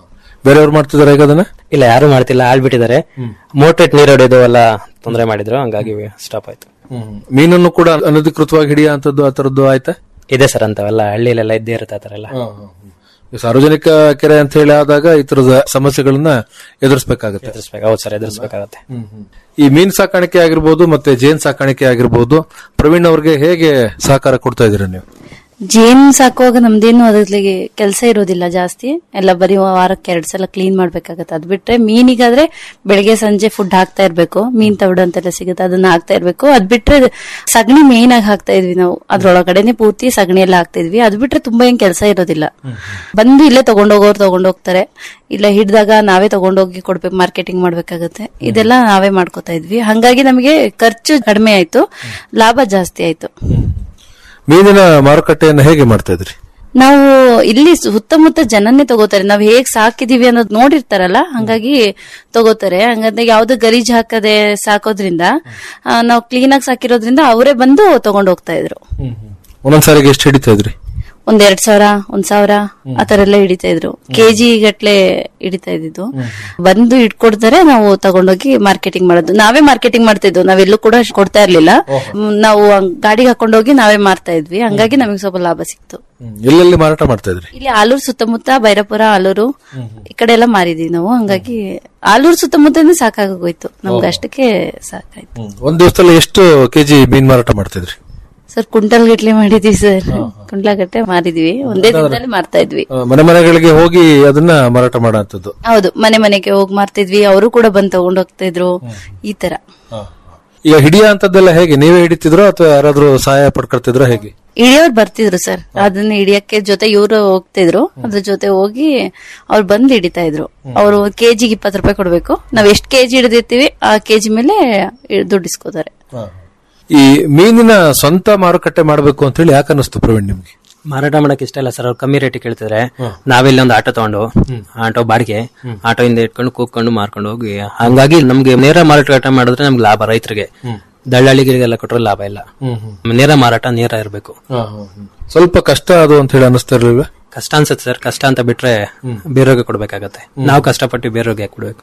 ಬೇರೆಯವ್ರು ಮಾಡ್ತಿದಾರೆ ಈಗ ಅದನ್ನ ಇಲ್ಲ ಯಾರು ಮಾಡ್ತಿಲ್ಲ ಆಳ್ಬಿಟ್ಟಿದ್ದಾರೆ ಮೋಟ್ರೇಟ್ ನೀರು ಹೊಡೆಯೋದು ಎಲ್ಲ ತೊಂದರೆ ಮಾಡಿದ್ರು ಹಂಗಾಗಿ ಸ್ಟಾಪ್ ಆಯ್ತು ಮೀನನ್ನು ಕೂಡ ಅನಧಿಕೃತವಾಗಿ ಹಿಡಿಯ ಅಂತದ್ದು ಆ ತರದ್ದು ಆಯ್ತಾ ಇದೆ ಸರ್ ಅಂತವೆಲ್ಲ ಹಳ್ಳಿಲೆಲ್ಲ ಇದ್ದೇ ಇರುತ್ತೆ ಆ ಥರ ಎಲ್ಲ ಈ ಸಾರ್ವಜನಿಕ ಕೆರೆ ಅಂತ ಹೇಳಿ ಆದಾಗ ಈ ತರದ ಸಮಸ್ಯೆಗಳನ್ನ ಎದುರಿಸಬೇಕಾಗುತ್ತೆ ಎದುರಿಸ್ಬೇಕು ಹೌದು ಸರ್ ಎದುರಿಸ್ಬೇಕಾಗತ್ತೆ ಈ ಮೀನ್ ಸಾಕಾಣಿಕೆ ಆಗಿರ್ಬೋದು ಮತ್ತೆ ಜೇನ್ ಸಾಕಾಣಿಕೆ ಆಗಿರ್ಬೋದು ಪ್ರವೀಣ್ ಅವ್ರಿಗೆ ಹೇಗೆ ಸಹಕಾರ ಕೊಡ್ತಾ ಇದೀರ ನೀವು ಜೇನ್ ಸಾಕುವಾಗ ನಮ್ದೇನು ಅದ್ರಲ್ಲಿ ಕೆಲಸ ಇರೋದಿಲ್ಲ ಜಾಸ್ತಿ ಎಲ್ಲ ಬರೀ ವಾರಕ್ಕೆ ಎರಡ್ ಸಲ ಕ್ಲೀನ್ ಮಾಡ್ಬೇಕಾಗತ್ತೆ ಅದ್ ಬಿಟ್ರೆ ಮೀನಿಗಾದ್ರೆ ಬೆಳಗ್ಗೆ ಸಂಜೆ ಫುಡ್ ಹಾಕ್ತಾ ಇರ್ಬೇಕು ಮೀನ್ ತವಿಡು ಅಂತೆಲ್ಲ ಸಿಗುತ್ತೆ ಅದನ್ನ ಹಾಕ್ತಾ ಇರ್ಬೇಕು ಅದ್ ಬಿಟ್ರೆ ಸಗಣಿ ಮೇನ್ ಆಗಿ ಹಾಕ್ತಾ ಇದ್ವಿ ನಾವು ಅದ್ರೊಳಗಡೆನೆ ಪೂರ್ತಿ ಸಗಣಿ ಎಲ್ಲ ಹಾಕ್ತಾ ಇದ್ವಿ ಅದ್ ಬಿಟ್ರೆ ತುಂಬಾ ಏನ್ ಕೆಲಸ ಇರೋದಿಲ್ಲ ಬಂದು ಇಲ್ಲೇ ತಗೊಂಡೋಗೋರು ತಗೊಂಡೋಗ್ತಾರೆ ಇಲ್ಲ ಹಿಡ್ದಾಗ ನಾವೇ ತಗೊಂಡೋಗಿ ಕೊಡ್ಬೇಕು ಮಾರ್ಕೆಟಿಂಗ್ ಮಾಡ್ಬೇಕಾಗತ್ತೆ ಇದೆಲ್ಲ ನಾವೇ ಮಾಡ್ಕೋತಾ ಇದ್ವಿ ಹಂಗಾಗಿ ನಮಗೆ ಖರ್ಚು ಕಡಿಮೆ ಆಯ್ತು ಲಾಭ ಜಾಸ್ತಿ ಆಯ್ತು ಮೀನಿನ ಮಾರುಕಟ್ಟೆಯನ್ನು ಹೇಗೆ ಮಾಡ್ತಾ ಇದ್ರಿ ನಾವು ಇಲ್ಲಿ ಸುತ್ತಮುತ್ತ ಜನನ್ನೇ ತಗೋತಾರೆ ನಾವ್ ಹೇಗ್ ಸಾಕಿದೀವಿ ಅನ್ನೋದು ನೋಡಿರ್ತಾರಲ್ಲ ಹಂಗಾಗಿ ತಗೋತಾರೆ ಹಂಗಂದ್ರೆ ಯಾವ್ದು ಗಲೀಜ್ ಹಾಕದೆ ಸಾಕೋದ್ರಿಂದ ಆ, ನಾವು ಕ್ಲೀನ್ ಆಗಿ ಸಾಕಿರೋದ್ರಿಂದ ಅವರೇ ಬಂದು ತಗೊಂಡ್ ಹೋಗ್ತಾ ಇದ್ರು ಒಂದೊಂದ್ಸಾರಿಗೆ ಎಷ್ಟು ಹಿಡಿತಾ ಇದ್ರಿ ಒಂದ್ ಎರಡ್ ಸಾವಿರ ಒಂದ್ ಸಾವಿರ ಆತರ ಎಲ್ಲ ಹಿಡಿತಾ ಇದ್ರು ಕೆಜಿ ಗಟ್ಲೆ ಹಿಡಿತಾ ಇದ್ದಿದ್ದು ಬಂದು ಇಟ್ಕೊಡ್ತಾರೆ ನಾವು ತಗೊಂಡೋಗಿ ಮಾರ್ಕೆಟಿಂಗ್ ಮಾಡೋದು ನಾವೇ ಮಾರ್ಕೆಟಿಂಗ್ ಮಾಡ್ತಿದ್ವು ನಾವೆಲ್ಲೂ ಕೂಡ ಕೊಡ್ತಾ ಇರ್ಲಿಲ್ಲ ಮ್, ನಾವು ಹಂಗ್ ಗಾಡಿಗೆ ಹಾಕೊಂಡೋಗಿ ನಾವೇ ಮಾರ್ತಾ ಇದ್ವಿ ಹಂಗಾಗಿ ನಮಗೆ ಸ್ವಲ್ಪ ಲಾಭ ಸಿಕ್ತು ಎಲ್ಲೆಲ್ಲಿ ಮಾರಾಟ ಮಾಡ್ತಾ ಇದ್ರಿ ಇಲ್ಲಿ ಆಲೂರು ಸುತ್ತಮುತ್ತ ಬೈರಪುರ ಆಲೂರು ಈ ಕಡೆ ಎಲ್ಲ ಮಾರಿದೀವಿ ನಾವು ಹಂಗಾಗಿ ಆಲೂರು ಸುತ್ತಮುತ್ತನೇ ಸಾಕಾಗೋಯ್ತು ನಮ್ಗೆ ಅಷ್ಟಕ್ಕೆ ಸಾಕಾಯ್ತು ಒಂದ್ ದಿವಸದಲ್ಲಿ ಎಷ್ಟು ಕೆಜಿ ಮೀನ್ ಮಾರಾಟ ಮಾಡ್ತಾ ಇದ್ರಿ ಸರ್ ಕುಂಟಲ್ ಗಟ್ಲೆ ಮಾಡಿದೀವಿ ಸರ್ ಕುಂಟಲ್ ಗಟ್ಟಲೆ ಮಾರಿದ್ವಿ ಒಂದೇ ದಿನದಲ್ಲಿ ಮಾರ್ತಾ ಇದ್ವಿ ಆ, ಮನೆ ಮನೆಗಳಿಗೆ ಹೋಗಿ ಅದನ್ನ ಮಾರಾಟ ಮಾಡೋಂಥದ್ದು ಹೌದು ಮನೆ ಮನೆಗೆ ಹೋಗಿ ಮಾರ್ತಿದ್ವಿ ಅವರು ಕೂಡ ಬಂದು ತಗೊಂಡ್ ಹೋಗ್ತಾ ಇದ್ರು ಈ ತರ ಈಗ ಹಿಡಿಯ ಅಂತದ್ದೆಲ್ಲ ಹೇಗೆ ನೀವೇ ಹಿಡಿತಿದ್ರೋ ಅಥವಾ ಯಾರಾದ್ರೂ ಸಹಾಯ ಪಡ್ಕೊಳ್ತಿದ್ರೋ ಹೇಗೆ ಹಿಡಿಯೋರು ಬರ್ತಿದ್ರು ಸರ್ ಅದನ್ನ ಹಿಡಿಯಕ್ಕೆ ಜೊತೆ ಇವರು ಹೋಗ್ತಿದ್ರು ಅದ್ರ ಜೊತೆ ಹೋಗಿ ಅವ್ರು ಬಂದು ಹಿಡಿತಾ ಇದ್ರು ಅವರು ಕೆಜಿಗೆ ಇಪ್ಪತ್ತು ರೂಪಾಯಿ ಕೊಡ್ಬೇಕು ನಾವ್ ಎಷ್ಟ್ ಕೆಜಿ ಹಿಡಿದಿರ್ತೀವಿ ಆ ಕೆಜಿ ಮೇಲೆ ದುಡ್ಡು ಇಸ್ಕೋತಾರೆ ಈ ಮೀನಿನ ಸ್ವಂತ ಮಾರುಕಟ್ಟೆ ಮಾಡಬೇಕು ಅಂತ ಹೇಳಿ ಯಾಕೆ ಅನ್ನಿಸ್ತು ಪ್ರವೀಣ್ ನಿಮ್ಗೆ ಮಾರಾಟ ಮಾಡಕ್ ಇಷ್ಟ ಇಲ್ಲ ಸರ್ ಅವ್ರು ಕಮ್ಮಿ ರೇಟ್ ಕೇಳ್ತಿದ್ರೆ ನಾವಿಲ್ಲಿ ಒಂದು ಆಟೋ ತಗೊಂಡು ಆಟೋ ಬಾಡಿಗೆ ಆಟೋ ಇಂದ ಇಟ್ಕೊಂಡು ಕೂತ್ಕೊಂಡು ಮಾರ್ಕೊಂಡು ಹೋಗಿ ಹಂಗಾಗಿ ನಮ್ಗೆ ನೇರ ಮಾರಾಟ ಮಾಡಿದ್ರೆ ನಮ್ಗೆ ಲಾಭ ರೈತರಿಗೆ ದಳ್ಳಾಳಿಗಳಿಗೆಲ್ಲ ಕೊಟ್ಟರೆ ಲಾಭ ಇಲ್ಲ ನೇರ ಮಾರಾಟ ನೇರ ಇರಬೇಕು ಸ್ವಲ್ಪ ಕಷ್ಟ ಅದು ಅಂತ ಹೇಳಿ ಅನ್ನಿಸ್ತಾ ಇರ್ಲಿಲ್ವಾ ಕಷ್ಟ ಅನ್ಸುತ್ತೆ ಸರ್ ಕಷ್ಟ ಅಂತ ಬಿಟ್ರೆ ಬೇರೆಯವ್ರಿಗೆ ಕೊಡ್ಬೇಕಾಗತ್ತೆ ನಾವು ಕಷ್ಟಪಟ್ಟು ಬೇರೆಯವ್ರಿಗೆ ಕೊಡ್ಬೇಕು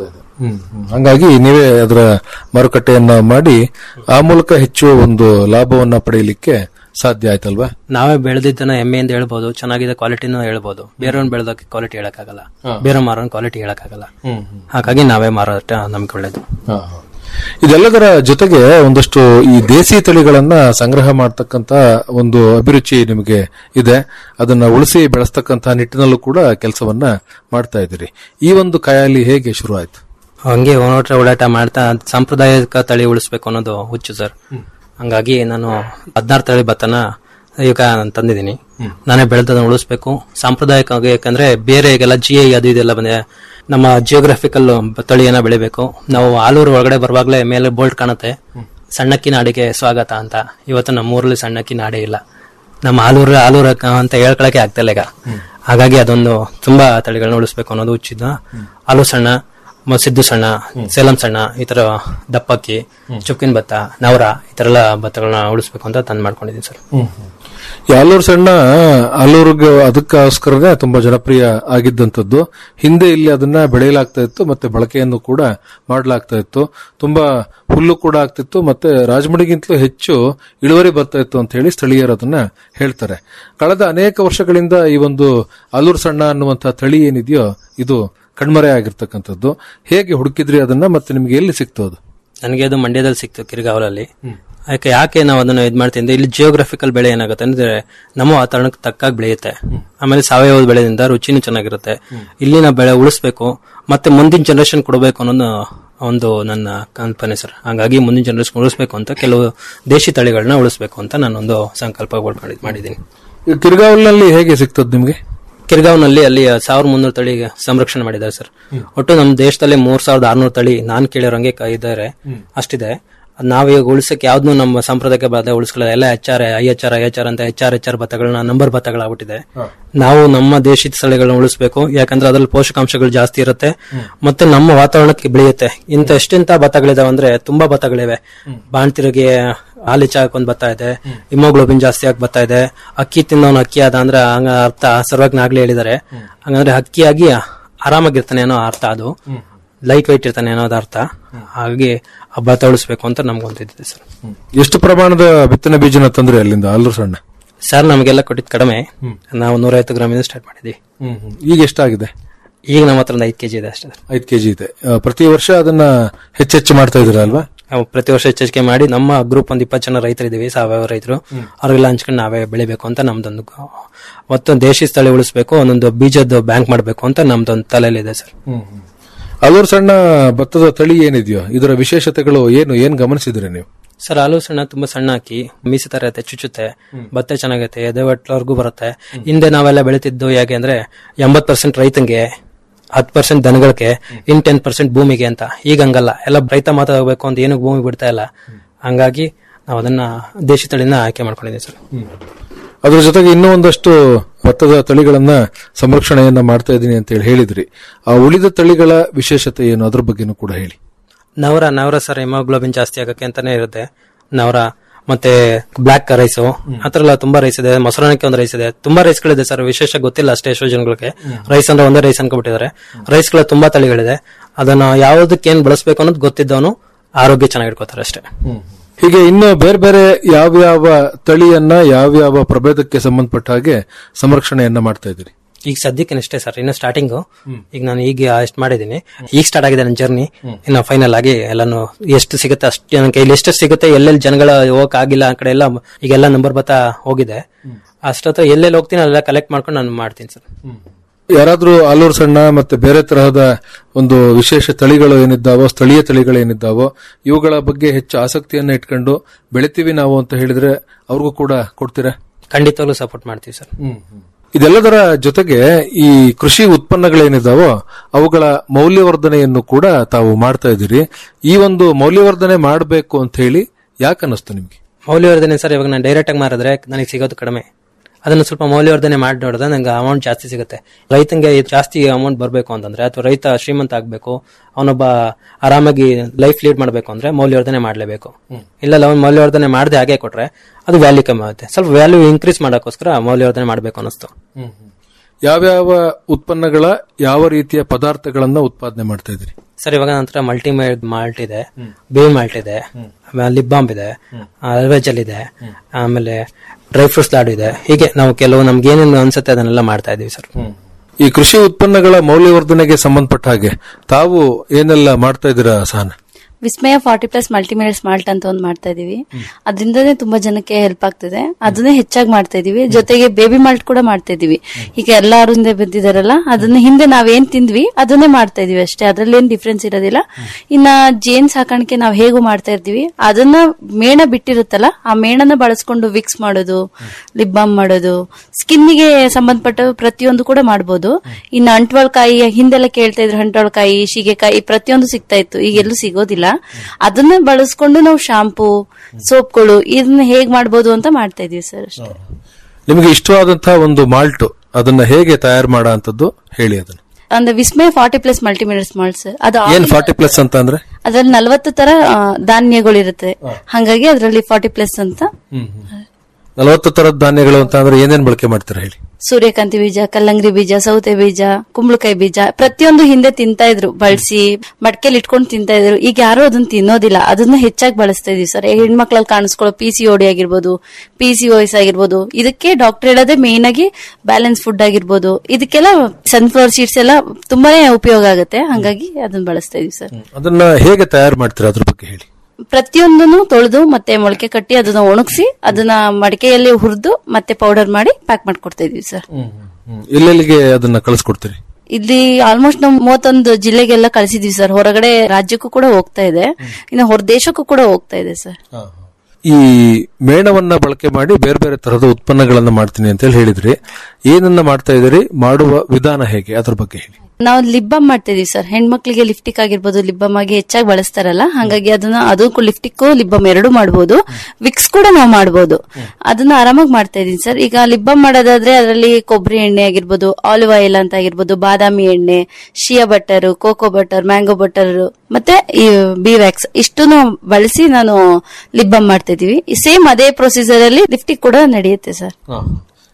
ಹಂಗಾಗಿ ನೀವೇ ಅದರ ಮಾರುಕಟ್ಟೆಯನ್ನ ಮಾಡಿ ಆ ಮೂಲಕ ಹೆಚ್ಚು ಒಂದು ಲಾಭವನ್ನ ಪಡೆಯಲಿಕ್ಕೆ ಸಾಧ್ಯ ಆಯ್ತಲ್ವಾ ನಾವೇ ಬೆಳೆದಿದ್ದನ್ನ ಹೆಮ್ಮೆಯಿಂದ ಹೇಳ್ಬೋದು ಚೆನ್ನಾಗಿದೆ ಕ್ವಾಲಿಟಿನೂ ಹೇಳ್ಬೋದು ಬೇರೆಯವ್ರನ್ನ ಬೆಳೆದಕ್ಕೆ ಕ್ವಾಲಿಟಿ ಹೇಳಕ್ಕಾಗಲ್ಲ ಬೇರೆ ಮಾರೋನ್ ಕ್ವಾಲಿಟಿ ಹೇಳಕ್ಕಾಗಲ್ಲ ಹಾಗಾಗಿ ನಾವೇ ಮಾರಾಟ ನಮ್ಗೆ ಒಳ್ಳೇದು ಇದೆಲ್ಲದರ ಜೊತೆಗೆ ಒಂದಷ್ಟು ಈ ದೇಸಿ ತಳಿಗಳನ್ನ ಸಂಗ್ರಹ ಮಾಡತಕ್ಕಂತ ಒಂದು ಅಭಿರುಚಿ ನಿಮಗೆ ಇದೆ ಅದನ್ನ ಉಳಿಸಿ ಬೆಳೆಸ್ತಕ್ಕಂತ ನಿಟ್ಟಿನಲ್ಲೂ ಕೂಡ ಕೆಲಸವನ್ನ ಮಾಡ್ತಾ ಇದ್ದೀರಿ ಈ ಒಂದು ಕಾಯಲಿ ಹೇಗೆ ಶುರು ಆಯ್ತು ಹಂಗೆ ಓಡಾಟ ಓಡಾಟ ಮಾಡ್ತಾ ಸಾಂಪ್ರದಾಯಿಕ ತಳಿ ಉಳಿಸ್ಬೇಕು ಅನ್ನೋದು ಹುಚ್ಚು ಸರ್ ಹಂಗಾಗಿ ನಾನು ಹದಿನಾರು ತಳಿ ಭತ್ತನ ಈಗ ನಾನು ತಂದಿದ್ದೀನಿ ನಾನೇ ಬೆಳೆದನ್ನ ಉಳಿಸ್ಬೇಕು ಸಾಂಪ್ರದಾಯಿಕವಾಗಿ ಯಾಕಂದ್ರೆ ಬೇರೆ ಈಗೆಲ್ಲ ಜಿ ಐ ಅದು ಇದೆಲ್ಲ ಬಂದಿದೆ ನಮ್ಮ ಜಿಯೋಗ್ರಫಿಕಲ್ ತಳಿಯನ್ನ ಬೆಳಿಬೇಕು ನಾವು ಆಲೂರು ಒಳಗಡೆ ಬರುವಾಗಲೇ ಮೇಲೆ ಬೋಲ್ಟ್ ಕಾಣುತ್ತೆ ಸಣ್ಣಕ್ಕಿ ನಾಡಿಗೆ ಸ್ವಾಗತ ಅಂತ ಇವತ್ತು ನಮ್ಮ ಊರಲ್ಲಿ ಸಣ್ಣಕ್ಕಿ ನಾಡೇ ಇಲ್ಲ ನಮ್ಮ ಆಲೂರು ಆಲೂರು ಅಂತ ಹೇಳ್ಕೊಳಕ್ಕೆ ಆಗ್ತಿಲ್ಲ ಈಗ ಹಾಗಾಗಿ ಅದೊಂದು ತುಂಬಾ ತಳಿಗಳನ್ನ ಉಳಿಸ್ಬೇಕು ಅನ್ನೋದು ಹುಚ್ಚಿದ್ದ ಆಲೂ ಸಣ್ಣ ಮ- ಸಿದ್ದು ಸಣ್ಣ ಸೇಲಂ ಸಣ್ಣ ಈ ತರ ದಪ್ಪಕ್ಕಿ ಚುಕ್ಕಿನ ಭತ್ತ ನವರ ಈ ತರ ಎಲ್ಲ ಭತ್ತಗಳನ್ನ ಉಳಿಸ್ಬೇಕು ಅಂತ ತಂದು ಮಾಡ್ಕೊಂಡಿದ್ದೀನಿ ಸರ್ ಈ ಆಲೂರು ಸಣ್ಣ ಆಲೂರಿಗೆ ಅದಕ್ಕೋಸ್ಕರನೇ ತುಂಬಾ ಜನಪ್ರಿಯ ಆಗಿದ್ದಂಥದ್ದು ಹಿಂದೆ ಇಲ್ಲಿ ಅದನ್ನ ಬೆಳೆಯಲಾಗ್ತಾ ಇತ್ತು ಮತ್ತೆ ಬಳಕೆಯನ್ನು ಕೂಡ ಮಾಡಲಾಗ್ತಾ ಇತ್ತು ತುಂಬಾ ಹುಲ್ಲು ಕೂಡ ಆಗ್ತಿತ್ತು ಮತ್ತೆ ರಾಜಮಣಿಗಿಂತಲೂ ಹೆಚ್ಚು ಇಳುವರಿ ಬರ್ತಾ ಇತ್ತು ಅಂತ ಹೇಳಿ ಸ್ಥಳೀಯರು ಅದನ್ನ ಹೇಳ್ತಾರೆ ಕಳೆದ ಅನೇಕ ವರ್ಷಗಳಿಂದ ಈ ಒಂದು ಆಲೂರು ಸಣ್ಣ ಅನ್ನುವಂತಹ ತಳಿ ಏನಿದೆಯೋ ಇದು ಕಣ್ಮರೆ ಆಗಿರ್ತಕ್ಕಂಥದ್ದು ಹೇಗೆ ಹುಡುಕಿದ್ರಿ ಅದನ್ನ ಮತ್ತೆ ನಿಮ್ಗೆ ಎಲ್ಲಿ ಸಿಕ್ತು ಅದು ನನಗೆ ಅದು ಮಂಡ್ಯದಲ್ಲಿ ಸಿಕ್ತು ಕಿರ್ಗಾವಲಲ್ಲಿ ಯಾಕೆ ಯಾಕೆ ನಾವು ಅದನ್ನ ಇದ್ ಮಾಡ್ತೀವಿ ಅಂದ್ರೆ ಇಲ್ಲಿ ಜಿಯೋಗ್ರಫಿಕಲ್ ಬೆಳೆ ಏನಾಗುತ್ತೆ ಅಂದ್ರೆ ನಮ್ಮ ವಾತಾವರಣಕ್ಕೆ ತಕ್ಕಾಗಿ ಬೆಳೆಯುತ್ತೆ ಆಮೇಲೆ ಸಾವಯವ ಬೆಳೆದಿಂದ ರುಚಿನೂ ಚೆನ್ನಾಗಿರುತ್ತೆ ಇಲ್ಲಿನ ಬೆಳೆ ಉಳಿಸ್ಬೇಕು ಮತ್ತೆ ಮುಂದಿನ ಜನರೇಷನ್ ಕೊಡಬೇಕು ಅನ್ನೋದು ಒಂದು ನನ್ನ ಕಲ್ಪನೆ ಸರ್ ಹಾಗಾಗಿ ಮುಂದಿನ ಜನರೇಷನ್ ಉಳಿಸ್ಬೇಕು ಅಂತ ಕೆಲವು ದೇಶಿ ತಳಿಗಳನ್ನ ಉಳಿಸ್ಬೇಕು ಅಂತ ನಾನೊಂದು ಸಂಕಲ್ಪ ಮಾಡ್ಕೊಂಡಿದ್- ಮಾಡಿದ್ದೀನಿ ಈ ಕಿರ್ಗಾವಲ್ನಲ್ಲಿ ಹೇಗೆ ಸಿಕ್ತದ್ ನಿಮ್ಗೆ ಕಿರ್ಗಾವ್ನಲ್ಲಿ ಅಲ್ಲಿ ಸಾವಿರ ಮುನ್ನೂರು ತಳಿ ಸಂರಕ್ಷಣೆ ಮಾಡಿದ್ದಾರೆ ಸರ್ ಒಟ್ಟು ನಮ್ಮ ದೇಶದಲ್ಲಿ ಮೂರ್ ಸಾವಿರದ ಆರ್ನೂರು ತಳಿ ನಾನ್ ಕೇಳಿರೋಂಗೆ ಕ- ಇದ್ದಾರೆ ಅಷ್ಟಿದೆ ಅದ್ ನಾವೀಗ ಉಳಿಸಕ್ಕೆ ಯಾವ್ದು ನಮ್ಮ ಸಂಪ್ರದಾಯಕ್ಕೆ ಭತ್ತ ಉಳಿಸ್ಕೊಳ್ಳೋದು ಎಲ್ಲ H R I H R I H R ಅಂತ ಎಚ್ ಆರ್ ಎಚ್ ಆರ್ ಭತ್ತಗಳನ್ನ ನಂಬರ್ ಭತ್ತಗಳಾಗ್ಬಿಟ್ಟಿದೆ ನಾವು ನಮ್ಮ ದೇಶದ ತಳಿಗಳನ್ನ ಉಳಿಸ್ಬೇಕು ಯಾಕಂದ್ರೆ ಅದ್ರಲ್ಲಿ ಪೋಷಕಾಂಶಗಳು ಜಾಸ್ತಿ ಇರುತ್ತೆ ಮತ್ತೆ ನಮ್ಮ ವಾತಾವರಣಕ್ಕೆ ಬೆಳೆಯುತ್ತೆ ಇಂತ ಎಷ್ಟೆಂತ ಭತ್ತಗಳಿದಾವೆ ಅಂದ್ರೆ ತುಂಬಾ ಭತ್ತಗಳಿವೆ ಬಾಣ್ತಿರಿಗೆ ಹಾಲಿ ಚಾಕ್ ಒಂದ್ ಭತ್ತ ಇದೆ ಹಿಮೋಗ್ಲೋಬಿನ್ ಜಾಸ್ತಿ ಆಗಿ ಬರ್ತಾ ಇದೆ ಅಕ್ಕಿ ತಿನ್ನೋನು ಅಕ್ಕಿ ಆದ ಅಂದ್ರೆ ಹಂಗ ಅರ್ಥ ಸರ್ವಜ್ಞ ಆಗ್ಲೇ ಹೇಳಿದ್ದಾರೆ ಹಂಗಂದ್ರೆ ಅಕ್ಕಿಯಾಗಿ ಆರಾಮಾಗಿರ್ತಾನೆ ಅನ್ನೋ ಅರ್ಥ ಅದು ಲೈಟ್ ವೈಟ್ ಇರ್ತಾನೆ ಅನ್ನೋದು ಅರ್ಥ ಹಾಗೆ ಹಬ್ಬ ತಳಿಸ್ಬೇಕು ಅಂತ ನಮ್ಗೊಂದಿದೆ ಸರ್ ಎಷ್ಟು ಪ್ರಮಾಣದ ಬಿತ್ತನೆ ಬೀಜನ ತಂದ್ರಿ ಅಲ್ಲಿಂದ ಅಲ್ಲೂ ಸಣ್ಣ ಸರ್ ನಮಗೆಲ್ಲ ಕೊಟ್ಟಿದ್ ಕಡಿಮೆ ನಾವು ನೂರೈವತ್ತು ಗ್ರಾಮಿಂದ ಸ್ಟಾರ್ಟ್ ಮಾಡಿದ್ವಿ ಈಗ ಎಷ್ಟಾಗಿದೆ ಈಗ ನಮ್ಮ ಹತ್ರ ಒಂದು ಐದು ಕೆಜಿ ಇದೆ ಅಷ್ಟೇ ಸರ್. ಐದು ಕೆಜಿ ಇದೆ ಆ, ಪ್ರತಿ ವರ್ಷ ಅದನ್ನ ಹೆಚ್ಚೆಚ್ಚು ಮಾಡ್ತಾ ಇದ್ದೀರಾ ಅಲ್ವಾ ನಾವು ಪ್ರತಿ ವರ್ಷ ಹೆಚ್ಚಿಗೆ ಮಾಡಿ ನಮ್ಮ ಗ್ರೂಪ್ ಒಂದು ಇಪ್ಪತ್ತು ಜನ ರೈತರಿದ್ದೀವಿ ಸಾವಯವ ರೈತರು ಅವ್ರಿಗೆಲ್ಲ ಹಂಚ್ಕೊಂಡು ನಾವೇ ಬೆಳಿಬೇಕು ಅಂತ ನಮ್ದೊಂದು ಗ- ಮತ್ತು ದೇಶಿ ಸ್ಥಳ ಉಳಿಸ್ಬೇಕು ಒಂದೊಂದು ಬೀಜದ ಬ್ಯಾಂಕ್ ಮಾಡಬೇಕು ಅಂತ ನಮ್ದೊಂದು ತಲೆಯಲ್ಲಿದೆ ಸರ್ ಅಲ್ಲೂರು ಸಣ್ಣ ಭತ್ತದ ತಳಿ ಏನಿದೆಯೋ ಇದರ ವಿಶೇಷತೆಗಳು ಏನು ಏನ್ ಗಮನಿಸಿದ್ರಿ ನೀವು ಸರ್ ಹಾಲು ಸಣ್ಣ ತುಂಬಾ ಸಣ್ಣ ಹಾಕಿ ಮೀಸೆ ತರ ಇರುತ್ತೆ ಚುಚ್ಚುತ್ತೆ ಭತ್ತ ಚೆನ್ನಾಗೈತೆ ಎದೆ ಹೊಟ್ಲವರೆಗೂ ಬರುತ್ತೆ ಹಿಂದೆ ನಾವೆಲ್ಲ ಬೆಳಿತಿದ್ದು ಹೇಗೆ ಅಂದ್ರೆ ಎಂಬತ್ ಪರ್ಸೆಂಟ್ ರೈತಂಗೆ ಹತ್ತು ಪರ್ಸೆಂಟ್ ದನಗಳಿಗೆ ಇನ್ ಟೆನ್ ಪರ್ಸೆಂಟ್ ಭೂಮಿಗೆ ಅಂತ ಈಗ ಹಂಗಲ್ಲ ಎಲ್ಲ ರೈತ ಮಾತಾಡಬೇಕು ಅಂತ ಏನು ಭೂಮಿ ಬಿಡ್ತಾ ಇಲ್ಲ ಹಂಗಾಗಿ ನಾವು ಅದನ್ನ ದೇಶಿ ತಳಿನ ಆಯ್ಕೆ ಮಾಡ್ಕೊಂಡಿದ್ದೀವಿ ಸರ್ ಅದ್ರ ಜೊತೆಗೆ ಇನ್ನೂ ಒಂದಷ್ಟು ಭತ್ತದ ತಳಿಗಳನ್ನ ಸಂರಕ್ಷಣೆಯನ್ನ ಮಾಡ್ತಾ ಇದ್ದೀನಿ ಅಂತ ಹೇಳಿ ಹೇಳಿದ್ರಿ ಆ ಉಳಿದ ತಳಿಗಳ ವಿಶೇಷತೆ ಏನು ಅದ್ರ ಬಗ್ಗೆನೂ ಕೂಡ ಹೇಳಿ ನವರ ನವರ ಸರ್ ಹಿಮೋಗ್ಲೋಬಿನ್ ಜಾಸ್ತಿ ಆಗಕ್ಕೆ ಅಂತಾನೆ ಇರುತ್ತೆ ನವರ ಮತ್ತೆ ಬ್ಲಾಕ್ ರೈಸು ಆತರ ಎಲ್ಲ ತುಂಬಾ ರೈಸ್ ಇದೆ ಮೊಸರನ್ನಕ್ಕೆ ಒಂದು ರೈಸ್ ಇದೆ ತುಂಬಾ ರೈಸ್ಗಳಿದೆ ಸರ್ ವಿಶೇಷ ಗೊತ್ತಿಲ್ಲ ಅಷ್ಟೇ ಎಷ್ಟೋ ಜನಗಳಿಗೆ ರೈಸ್ ಅಂದ್ರೆ ಒಂದೇ ರೈಸ್ ಅನ್ಕೊಬಿಟ್ಟಿದ್ದಾರೆ ರೈಸ್ಗಳ ತುಂಬಾ ತಳಿಗಳಿದೆ ಅದನ್ನ ಯಾವುದಕ್ಕೆ ಏನ್ ಬಳಸಬೇಕು ಅನ್ನೋದು ಗೊತ್ತಿದ್ದವನು ಆರೋಗ್ಯ ಚೆನ್ನಾಗಿಟ್ಕೋತಾರೆ ಅಷ್ಟೇ ಹೀಗೆ ಇನ್ನು ಬೇರೆ ಬೇರೆ ಯಾವ್ಯಾವ ತಳಿಯನ್ನ ಯಾವ್ಯಾವ ಪ್ರಭೇದಕ್ಕೆ ಸಂಬಂಧಪಟ್ಟ ಹಾಗೆ ಸಂರಕ್ಷಣೆಯನ್ನ ಮಾಡ್ತಾ ಇದ್ದೀರಿ ಈಗ ಸದ್ಯಕ್ಕೆ ಇಷ್ಟೇ ಸರ್ ಇನ್ನು ಸ್ಟಾರ್ಟಿಂಗ್ ಈಗ ನಾನು ಈಗ ಎಷ್ಟು ಮಾಡಿದ್ದೀನಿ ಈಗ ಸ್ಟಾರ್ಟ್ ಆಗಿದೆ ನನ್ನ ಜರ್ನಿ ಇನ್ನು ಫೈನಲ್ ಆಗಿ ಎಲ್ಲಾನು ಎಷ್ಟು ಸಿಗುತ್ತೆ ಅಷ್ಟು ನನ್ನ ಕೈಲಿ ಎಷ್ಟು ಸಿಗುತ್ತೆ ಎಲ್ಲೆಲ್ಲಿ ಜನಗಳ ಹೋಗಕ್ ಆಗಿಲ್ಲ ಆ ಕಡೆ ಎಲ್ಲ ಈಗೆಲ್ಲ ನಂಬರ್ ಬತ್ತಾ ಹೋಗಿದೆ ಅಷ್ಟೊತ್ತ ಎಲ್ಲೆಲ್ಲಿ ಹೋಗ್ತೀನಿ ಅಲ್ಲೆಲ್ಲ ಕಲೆಕ್ಟ್ ಮಾಡ್ಕೊಂಡು ನಾನು ಮಾಡ್ತೀನಿ ಸರ್ ಯಾರಾದ್ರೂ ಆಲೂರು ಸಣ್ಣ ಮತ್ತೆ ಬೇರೆ ತರಹದ ಒಂದು ವಿಶೇಷ ತಳಿಗಳು ಏನಿದ್ದಾವೋ ಸ್ಥಳೀಯ ತಳಿಗಳು ಏನಿದ್ದಾವೋ ಇವುಗಳ ಬಗ್ಗೆ ಹೆಚ್ಚು ಆಸಕ್ತಿಯನ್ನ ಇಟ್ಕೊಂಡು ಬೆಳಿತೀವಿ ನಾವು ಅಂತ ಹೇಳಿದ್ರೆ ಅವ್ರಿಗೂ ಕೂಡ ಕೊಡ್ತೀರಾ ಖಂಡಿತವಾಗ್ಲೂ ಸಪೋರ್ಟ್ ಮಾಡ್ತೀವಿ ಸರ್ ಇದೆಲ್ಲದರ ಜೊತೆಗೆ ಈ ಕೃಷಿ ಉತ್ಪನ್ನಗಳೇನಿದ್ದಾವೋ ಅವುಗಳ ಮೌಲ್ಯವರ್ಧನೆಯನ್ನು ಕೂಡ ತಾವು ಮಾಡ್ತಾ ಇದ್ದೀರಿ ಈ ಒಂದು ಮೌಲ್ಯವರ್ಧನೆ ಮಾಡಬೇಕು ಅಂತ ಹೇಳಿ ಯಾಕೆ ಅನ್ನಿಸ್ತು ನಿಮ್ಗೆ ಮೌಲ್ಯವರ್ಧನೆ ಸರ್ ಇವಾಗ ನಾನು ಡೈರೆಕ್ಟ್ ಆಗಿ ಮಾರಿದ್ರೆ ನನಗೆ ಸಿಗೋದು ಕಡಿಮೆ ಅದನ್ನು ಸ್ವಲ್ಪ ಮೌಲ್ಯವರ್ಧನೆ ಮಾಡಿ ನೋಡಿದ್ರೆ ನಂಗೆ ಅಮೌಂಟ್ ಜಾಸ್ತಿ ಸಿಗುತ್ತೆ ರೈತಂಗೆ ಜಾಸ್ತಿ ಅಮೌಂಟ್ ಬರಬೇಕು ಅಂತಂದ್ರೆ ಅಥವಾ ರೈತ ಶ್ರೀಮಂತ ಆಗ್ಬೇಕು ಅವನೊಬ್ಬ ಆರಾಮಾಗಿ ಲೈಫ್ ಲೀಡ್ ಮಾಡಬೇಕು ಅಂದ್ರೆ ಮೌಲ್ಯವರ್ಧನೆ ಮಾಡಲೇಬೇಕು ಇಲ್ಲ ಅವ್ನು ಮೌಲ್ಯವರ್ಧನೆ ಮಾಡದೆ ಹಾಗೆ ಕೊಟ್ರೆ ಅದು ವ್ಯಾಲ್ಯೂ ಕಮ್ಮಿ ಆಗುತ್ತೆ ಸ್ವಲ್ಪ ವ್ಯಾಲ್ಯೂ ಇನ್ಕ್ರೀಸ್ ಮಾಡೋಕ್ಕೋಸ್ಕರ ಮೌಲ್ಯವರ್ಧನೆ ಮಾಡಬೇಕು ಅನ್ನಿಸ್ತು ಯಾವ್ಯಾವ ಉತ್ಪನ್ನಗಳ ಯಾವ ರೀತಿಯ ಪದಾರ್ಥಗಳನ್ನ ಉತ್ಪಾದನೆ ಮಾಡ್ತಾ ಇದ್ದೀರಿ ಸರ್ ಇವಾಗ ನಂತರ ಮಲ್ಟಿ ಮಾಲ್ಟ್ ಇದೆ ಬೇವ್ ಮಾಲ್ಟ್ ಇದೆ ಆಮೇಲೆ ಲಿಪ್ ಬಾಂಬ್ ಇದೆ ಅಲ್ವೆಜಲ್ ಇದೆ ಆಮೇಲೆ ಡ್ರೈ ಫ್ರೂಟ್ಸ್ ಲಾಡು ಇದೆ ಹೀಗೆ ನಾವು ಕೆಲವು ನಮ್ಗೆ ಏನೇನು ಅನ್ಸುತ್ತೆ ಅದನ್ನೆಲ್ಲ ಮಾಡ್ತಾ ಇದೀವಿ ಸರ್ ಈ ಕೃಷಿ ಉತ್ಪನ್ನಗಳ ಮೌಲ್ಯವರ್ಧನೆಗೆ ಸಂಬಂಧಪಟ್ಟ ಹಾಗೆ ತಾವು ಏನೆಲ್ಲ ಮಾಡ್ತಾ ಇದ್ದೀರಾ Sahana Vismaya forty plus multimedias malt ಅಂತ ಒಂದು ಮಾಡ್ತಾ ಇದೀವಿ ಅದರಿಂದನೇ ತುಂಬಾ ಜನಕ್ಕೆ ಹೆಲ್ಪ್ ಆಗ್ತಿದೆ ಅದನ್ನೇ ಹೆಚ್ಚಾಗಿ ಮಾಡ್ತಾ ಇದೀವಿ ಜೊತೆಗೆ ಬೇಬಿ ಮಾಲ್ಟ್ ಕೂಡ ಮಾಡ್ತಾ ಇದೀವಿ ಈಗ ಎಲ್ಲಾರು ಹಿಂದೆ ಬಿದ್ದಿದಾರಲ್ಲ ಅದನ್ನ ಹಿಂದೆ ನಾವೇನ್ ತಿಂದ್ವಿ ಅದನ್ನೇ ಮಾಡ್ತಾ ಇದೀವಿ ಅಷ್ಟೇ ಅದ್ರಲ್ಲಿ ಏನ್ ಡಿಫ್ರೆನ್ಸ್ ಇರೋದಿಲ್ಲ ಇನ್ನ ಜೇನ್ ಸಾಕಾಣಿಕೆ ನಾವು ಹೇಗೂ ಮಾಡ್ತಾ ಇರ್ತೀವಿ ಅದನ್ನ ಮೇಣ ಬಿಟ್ಟಿರುತ್ತಲ್ಲ ಆ ಮೇಣನ ಬಳಸ್ಕೊಂಡು ವಿಕ್ಸ್ ಮಾಡೋದು ಲಿಪ್ ಬಾಮ್ ಮಾಡೋದು ಸ್ಕಿನ್ನಿಗೆ ಸಂಬಂಧಪಟ್ಟ ಪ್ರತಿಯೊಂದು ಕೂಡ ಮಾಡ್ಬೋದು ಇನ್ನು ಅಂಟ್ವಳ್ಕಾಯಿ ಹಿಂದೆಲ್ಲ ಕೇಳ್ತಾ ಇದ್ರು ಅಂಟ್ವಳ್ಕಾಯಿ ಶೀಗೆಕಾಯಿ ಪ್ರತಿಯೊಂದು ಸಿಗ್ತಾ ಇತ್ತು ಈಗ ಎಲ್ಲೂ ಸಿಗೋದಿಲ್ಲ ಅದನ್ನ ಬಳಸ್ಕೊಂಡು ನಾವು ಶಾಂಪೂ ಸೋಪ್ಗಳು ಇದನ್ನ ಹೇಗ್ ಮಾಡ್ಬೋದು ಅಂತ ಮಾಡ್ತಾ ಇದೀವಿ ಸರ್ ಅಷ್ಟೇ ನಿಮಗೆ ಇಷ್ಟವಾದಂತಹ ಒಂದು ಮಾಲ್ಟ್ ಅದನ್ನ ಹೇಗೆ ತಯಾರು ಮಾಡೋ ಅಂತದ್ದು ಹೇಳಿ ಅದನ್ನ ಅಂದ್ರೆ Vismaya forty plus multimedias malt sir ಅದು ಏನ್ ಫಾರ್ಟಿ ಪ್ಲಸ್ ಅಂತ ಅಂದ್ರೆ ಅದ್ರಲ್ಲಿ ನಲವತ್ತು ತರ ಆ, ಧಾನ್ಯಗಳಿರುತ್ತೆ ಹಾಗಾಗಿ ಅದರಲ್ಲಿ ಫಾರ್ಟಿ ಪ್ಲಸ್ ಅಂತ ನಲವತ್ತು ತರದ ಧಾನ್ಯಗಳು ಅಂತ ಅಂದ್ರೆ ಏನೇನ್ ಬಳಕೆ ಮಾಡ್ತೀರಾ ಹೇಳಿ ಸೂರ್ಯಕಾಂತಿ ಬೀಜ ಕಲ್ಲಂಗಡಿ ಬೀಜ ಸೌತೆ ಬೀಜ ಕುಂಬಳಕಾಯಿ ಬೀಜ ಪ್ರತಿಯೊಂದು ಹಿಂದೆ ತಿಂತಾ ಇದ್ರು ಬಳಸಿ ಮಡ್ಕೆಲಿ ಇಟ್ಕೊಂಡು ತಿಂತಾ ಇದ್ರು ಈಗ ಯಾರು ಅದನ್ನ ತಿನ್ನೋದಿಲ್ಲ ಅದನ್ನ ಹೆಚ್ಚಾಗಿ ಬಳಸ್ತಾ ಇದೀವಿ ಸರ್ ಹೆಣ್ಮಕ್ಳಲ್ಲಿ ಕಾಣಿಸ್ಕೊಳ್ಳೋ ಪಿ ಸಿ ಓಡಿ ಆಗಿರ್ಬೋದು ಪಿ ಸಿ ಓಎಸ್ ಆಗಿರ್ಬೋದು ಇದಕ್ಕೆ ಡಾಕ್ಟರ್ ಹೇಳೋದೇ ಮೇನ್ ಆಗಿ ಬ್ಯಾಲೆನ್ಸ್ ಫುಡ್ ಆಗಿರ್ಬೋದು ಇದಕ್ಕೆಲ್ಲ ಸನ್ಫ್ಲವರ್ ಸೀಡ್ಸ್ ಎಲ್ಲ ತುಂಬಾನೇ ಉಪಯೋಗ ಆಗುತ್ತೆ ಹಂಗಾಗಿ ಅದನ್ನ ಬಳಸ್ತಾ ಇದೀವಿ ಸರ್ ಅದನ್ನ ಹೇಗೆ ತಯಾರು ಮಾಡ್ತೀರಾ ಅದ್ರ ಬಗ್ಗೆ ಹೇಳಿ ಪ್ರತಿಯೊಂದನ್ನು ತೊಳೆದು ಮತ್ತೆ ಮೊಳಕೆ ಕಟ್ಟಿ ಅದನ್ನ ಒಣಗಿಸಿ ಅದನ್ನ ಮಡಿಕೆಯಲ್ಲಿ ಹುರಿದು ಮತ್ತೆ ಪೌಡರ್ ಮಾಡಿ ಪ್ಯಾಕ್ ಮಾಡ್ಕೊಡ್ತಾ ಇದೀವಿ ಸರ್ ಎಲ್ಲೆಲ್ಲಿಗೆ ಅದನ್ನ ಕಳಿಸ್ಕೊಡ್ತೀರಿ ಇಲ್ಲಿ ಆಲ್ಮೋಸ್ಟ್ ನಾವು ಮೂವತ್ತೊಂದು ಜಿಲ್ಲೆಗೆಲ್ಲ ಕಳಿಸಿದೀವಿ ಸರ್ ಹೊರಗಡೆ ರಾಜ್ಯಕ್ಕೂ ಕೂಡ ಹೋಗ್ತಾ ಇದೆ ಇನ್ನು ಹೊರ ದೇಶಕ್ಕೂ ಕೂಡ ಹೋಗ್ತಾ ಇದೆ ಸರ್ ಈ ಮೇಣವನ್ನ ಬಳಕೆ ಮಾಡಿ ಬೇರೆ ಬೇರೆ ತರಹದ ಉತ್ಪನ್ನಗಳನ್ನ ಮಾಡ್ತೀನಿ ಅಂತ ಹೇಳಿ ಹೇಳಿದ್ರಿ ಏನನ್ನ ಮಾಡ್ತಾ ಇದ್ದೀರಿ ಮಾಡುವ ವಿಧಾನ ಹೇಗೆ ಅದ್ರ ಬಗ್ಗೆ ಹೇಳಿ ನಾವು ಲಿಬ್ಬಮ್ ಮಾಡ್ತಾ ಇದೀವಿ ಸರ್ ಹೆಣ್ಮಕ್ಳಿಗೆ ಲಿಫ್ಟಿಕ್ ಆಗಿರ್ಬೋದು ಲಿಬ್ಬಮ್ ಆಗಿ ಹೆಚ್ಚಾಗಿ ಬಳಸ್ತಾರಲ್ಲ ಹಾಗಾಗಿ ಅದನ್ನ ಅದಕ್ಕೂ ಲಿಫ್ಟಿಕ್ ಲಿಬ್ಬಮ್ ಎರಡು ಮಾಡಬಹುದು ವಿಕ್ಸ್ ಕೂಡ ನಾವು ಮಾಡಬಹುದು ಅದನ್ನ ಆರಾಮಾಗಿ ಮಾಡ್ತಾ ಇದೀನಿ ಸರ್ ಈಗ ಲಿಬ್ಬಮ್ ಮಾಡೋದಾದ್ರೆ ಅದರಲ್ಲಿ ಕೊಬ್ಬರಿ ಎಣ್ಣೆ ಆಗಿರ್ಬೋದು ಆಲಿವ್ ಆಯಿಲ್ ಅಂತ ಆಗಿರ್ಬೋದು ಬಾದಾಮಿ ಎಣ್ಣೆ shea butter cocoa butter mango butter ಮತ್ತೆ ಈ ಬಿ ವ್ಯಾಕ್ಸ್ ಇಷ್ಟನ್ನು ಬಳಸಿ ನಾನು ಲಿಬ್ಬಮ್ ಮಾಡ್ತಾ ಇದೀವಿ ಸೇಮ್ ಅದೇ ಪ್ರೊಸೀಜರ್ ಅಲ್ಲಿ ಲಿಫ್ಟಿಕ್ ಕೂಡ ನಡೆಯುತ್ತೆ ಸರ್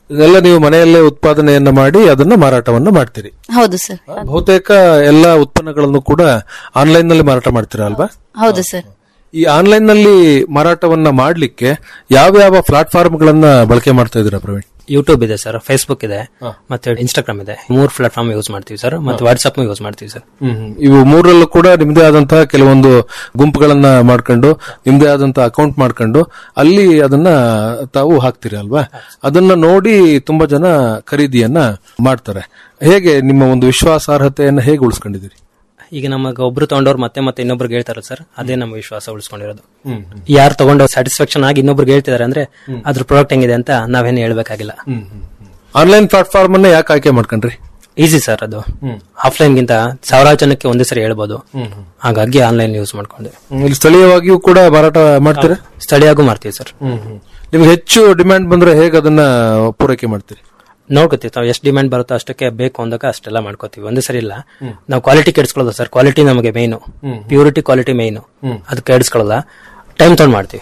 ಇದೆಲ್ಲ ನೀವು ಮನೆಯಲ್ಲೇ ಉತ್ಪಾದನೆಯನ್ನ ಮಾಡಿ ಅದನ್ನ ಮಾರಾಟವನ್ನ ಮಾಡ್ತೀರಿ ಹೌದು ಸರ್ ಬಹುತೇಕ ಎಲ್ಲಾ ಉತ್ಪನ್ನಗಳನ್ನು ಕೂಡ ಆನ್ಲೈನ್ ನಲ್ಲಿ ಮಾರಾಟ ಮಾಡ್ತೀರಾ ಅಲ್ವಾ ಹೌದು ಸರ್ ಈ ಆನ್ಲೈನ್ ನಲ್ಲಿ ಮಾರಾಟವನ್ನ ಮಾಡ್ಲಿಕ್ಕೆ ಯಾವ ಯಾವ ಪ್ಲಾಟ್ಫಾರ್ಮ್ ಗಳನ್ನ ಬಳಕೆ ಮಾಡ್ತಾ ಇದ್ದೀರಾ ಪ್ರವೀಣ್ ಯೂಟ್ಯೂಬ್ ಇದೆ ಸರ್ ಫೇಸ್ಬುಕ್ ಇದೆ ಮತ್ತೆ ಇನ್ಸ್ಟಾಗ್ರಾಮ್ ಇದೆ ಮೂರ್ ಪ್ಲಾಟ್ಫಾರ್ಮ್ ಯೂಸ್ ಮಾಡ್ತೀವಿ ಸರ್ ಮತ್ತೆ ವಾಟ್ಸ್ಆಪ್ ಯೂಸ್ ಮಾಡ್ತೀವಿ ಸರ್ ಇವು ಮೂರರಲ್ಲೂ ಕೂಡ ನಿಮ್ದೇ ಆದಂತಹ ಕೆಲವೊಂದು ಗುಂಪುಗಳನ್ನ ಮಾಡ್ಕೊಂಡು ನಿಮ್ದೇ ಆದಂತಹ ಅಕೌಂಟ್ ಮಾಡ್ಕೊಂಡು ಅಲ್ಲಿ ಅದನ್ನ ತಾವು ಹಾಕ್ತೀರಿ ಅಲ್ವಾ ಅದನ್ನ ನೋಡಿ ತುಂಬಾ ಜನ ಖರೀದಿಯನ್ನ ಮಾಡ್ತಾರೆ ಹೇಗೆ ನಿಮ್ಮ ಒಂದು ವಿಶ್ವಾಸಾರ್ಹತೆಯನ್ನ ಹೇಗೆ ಉಳಿಸ್ಕೊಂಡಿದ್ದೀರಿ ಈಗ ನಮಗೆ ಒಬ್ರು ತಗೊಂಡವ್ರು ಮತ್ತೆ ಮತ್ತೆ ಇನ್ನೊಬ್ರಿಗೆ ಹೇಳ್ತಾರಲ್ಲ ಸರ್ ಅದೇ ನಮ್ಮ ವಿಶ್ವಾಸ ಉಳಿಸ್ಕೊಂಡಿರೋದು ಯಾರು ತಗೊಂಡು ಸ್ಯಾಟಿಸ್ಫ್ಯಾಕ್ಷನ್ ಆಗಿ ಇನ್ನೊಬ್ರಿಗೆ ಹೇಳ್ತಿದಾರೆ ಅಂದ್ರೆ ಅದ್ರ ಪ್ರಾಡಕ್ಟ್ ಹೆಂಗಿದೆ ಅಂತ ನಾವೇನು ಹೇಳ್ಬೇಕಾಗಿಲ್ಲ ಆನ್ಲೈನ್ ಪ್ಲಾಟ್ಫಾರ್ಮ್ ಅನ್ನ ಯಾಕೆ ಆಯ್ಕೆ ಮಾಡ್ಕೊಂಡ್ರಿ ಈಸಿ ಸರ್ ಅದು ಆಫ್ಲೈನ್ ಗಿಂತ ಸಾವಿರಾರು ಜನಕ್ಕೆ ಒಂದೇ ಸರಿ ಹೇಳ್ಬೋದು ಹಾಗಾಗಿ ಆನ್ಲೈನ್ ಯೂಸ್ ಮಾಡ್ಕೊಂಡೆ ಇಲ್ಲಿ ಸ್ಥಳೀಯವಾಗಿಯೂ ಕೂಡ ಮಾರಾಟ ಮಾಡ್ತೀರಾ ಸ್ಥಳೀಯಾಗೂ ಮಾಡ್ತೀವಿ ಸರ್ ನಿಮ್ಗೆ ಹೆಚ್ಚು ಡಿಮ್ಯಾಂಡ್ ಬಂದ್ರೆ ಹೇಗೆ ಅದನ್ನ ಪೂರೈಕೆ ಮಾಡ್ತೀರಿ ನೋಡ್ಕೋತೀವಿ ನಾವು ಎಷ್ಟು ಡಿಮ್ಯಾಂಡ್ ಬರುತ್ತೋ ಅಷ್ಟಕ್ಕೆ ಬೇಕು ಅಂದಾಗ ಅಷ್ಟೆಲ್ಲ ಮಾಡ್ಕೋತೀವಿ ಒಂದೇ ಸರಿ ಇಲ್ಲ ನಾವು ಕ್ವಾಲಿಟಿ ಕೆಡಿಸ್ಕೊಳ್ಳೋದು ಸರ್ ಕ್ವಾಲಿಟಿ ನಮಗೆ ಮೇಯ್ನು ಪ್ಯೂರಿಟಿ ಕ್ವಾಲಿಟಿ ಮೇಯ್ನು ಅದು ಕೆಡಿಸ್ಕೊಳ್ಳಲ್ಲ ಟೈಮ್ ತೊಗೊಂಡು ಮಾಡ್ತೀವಿ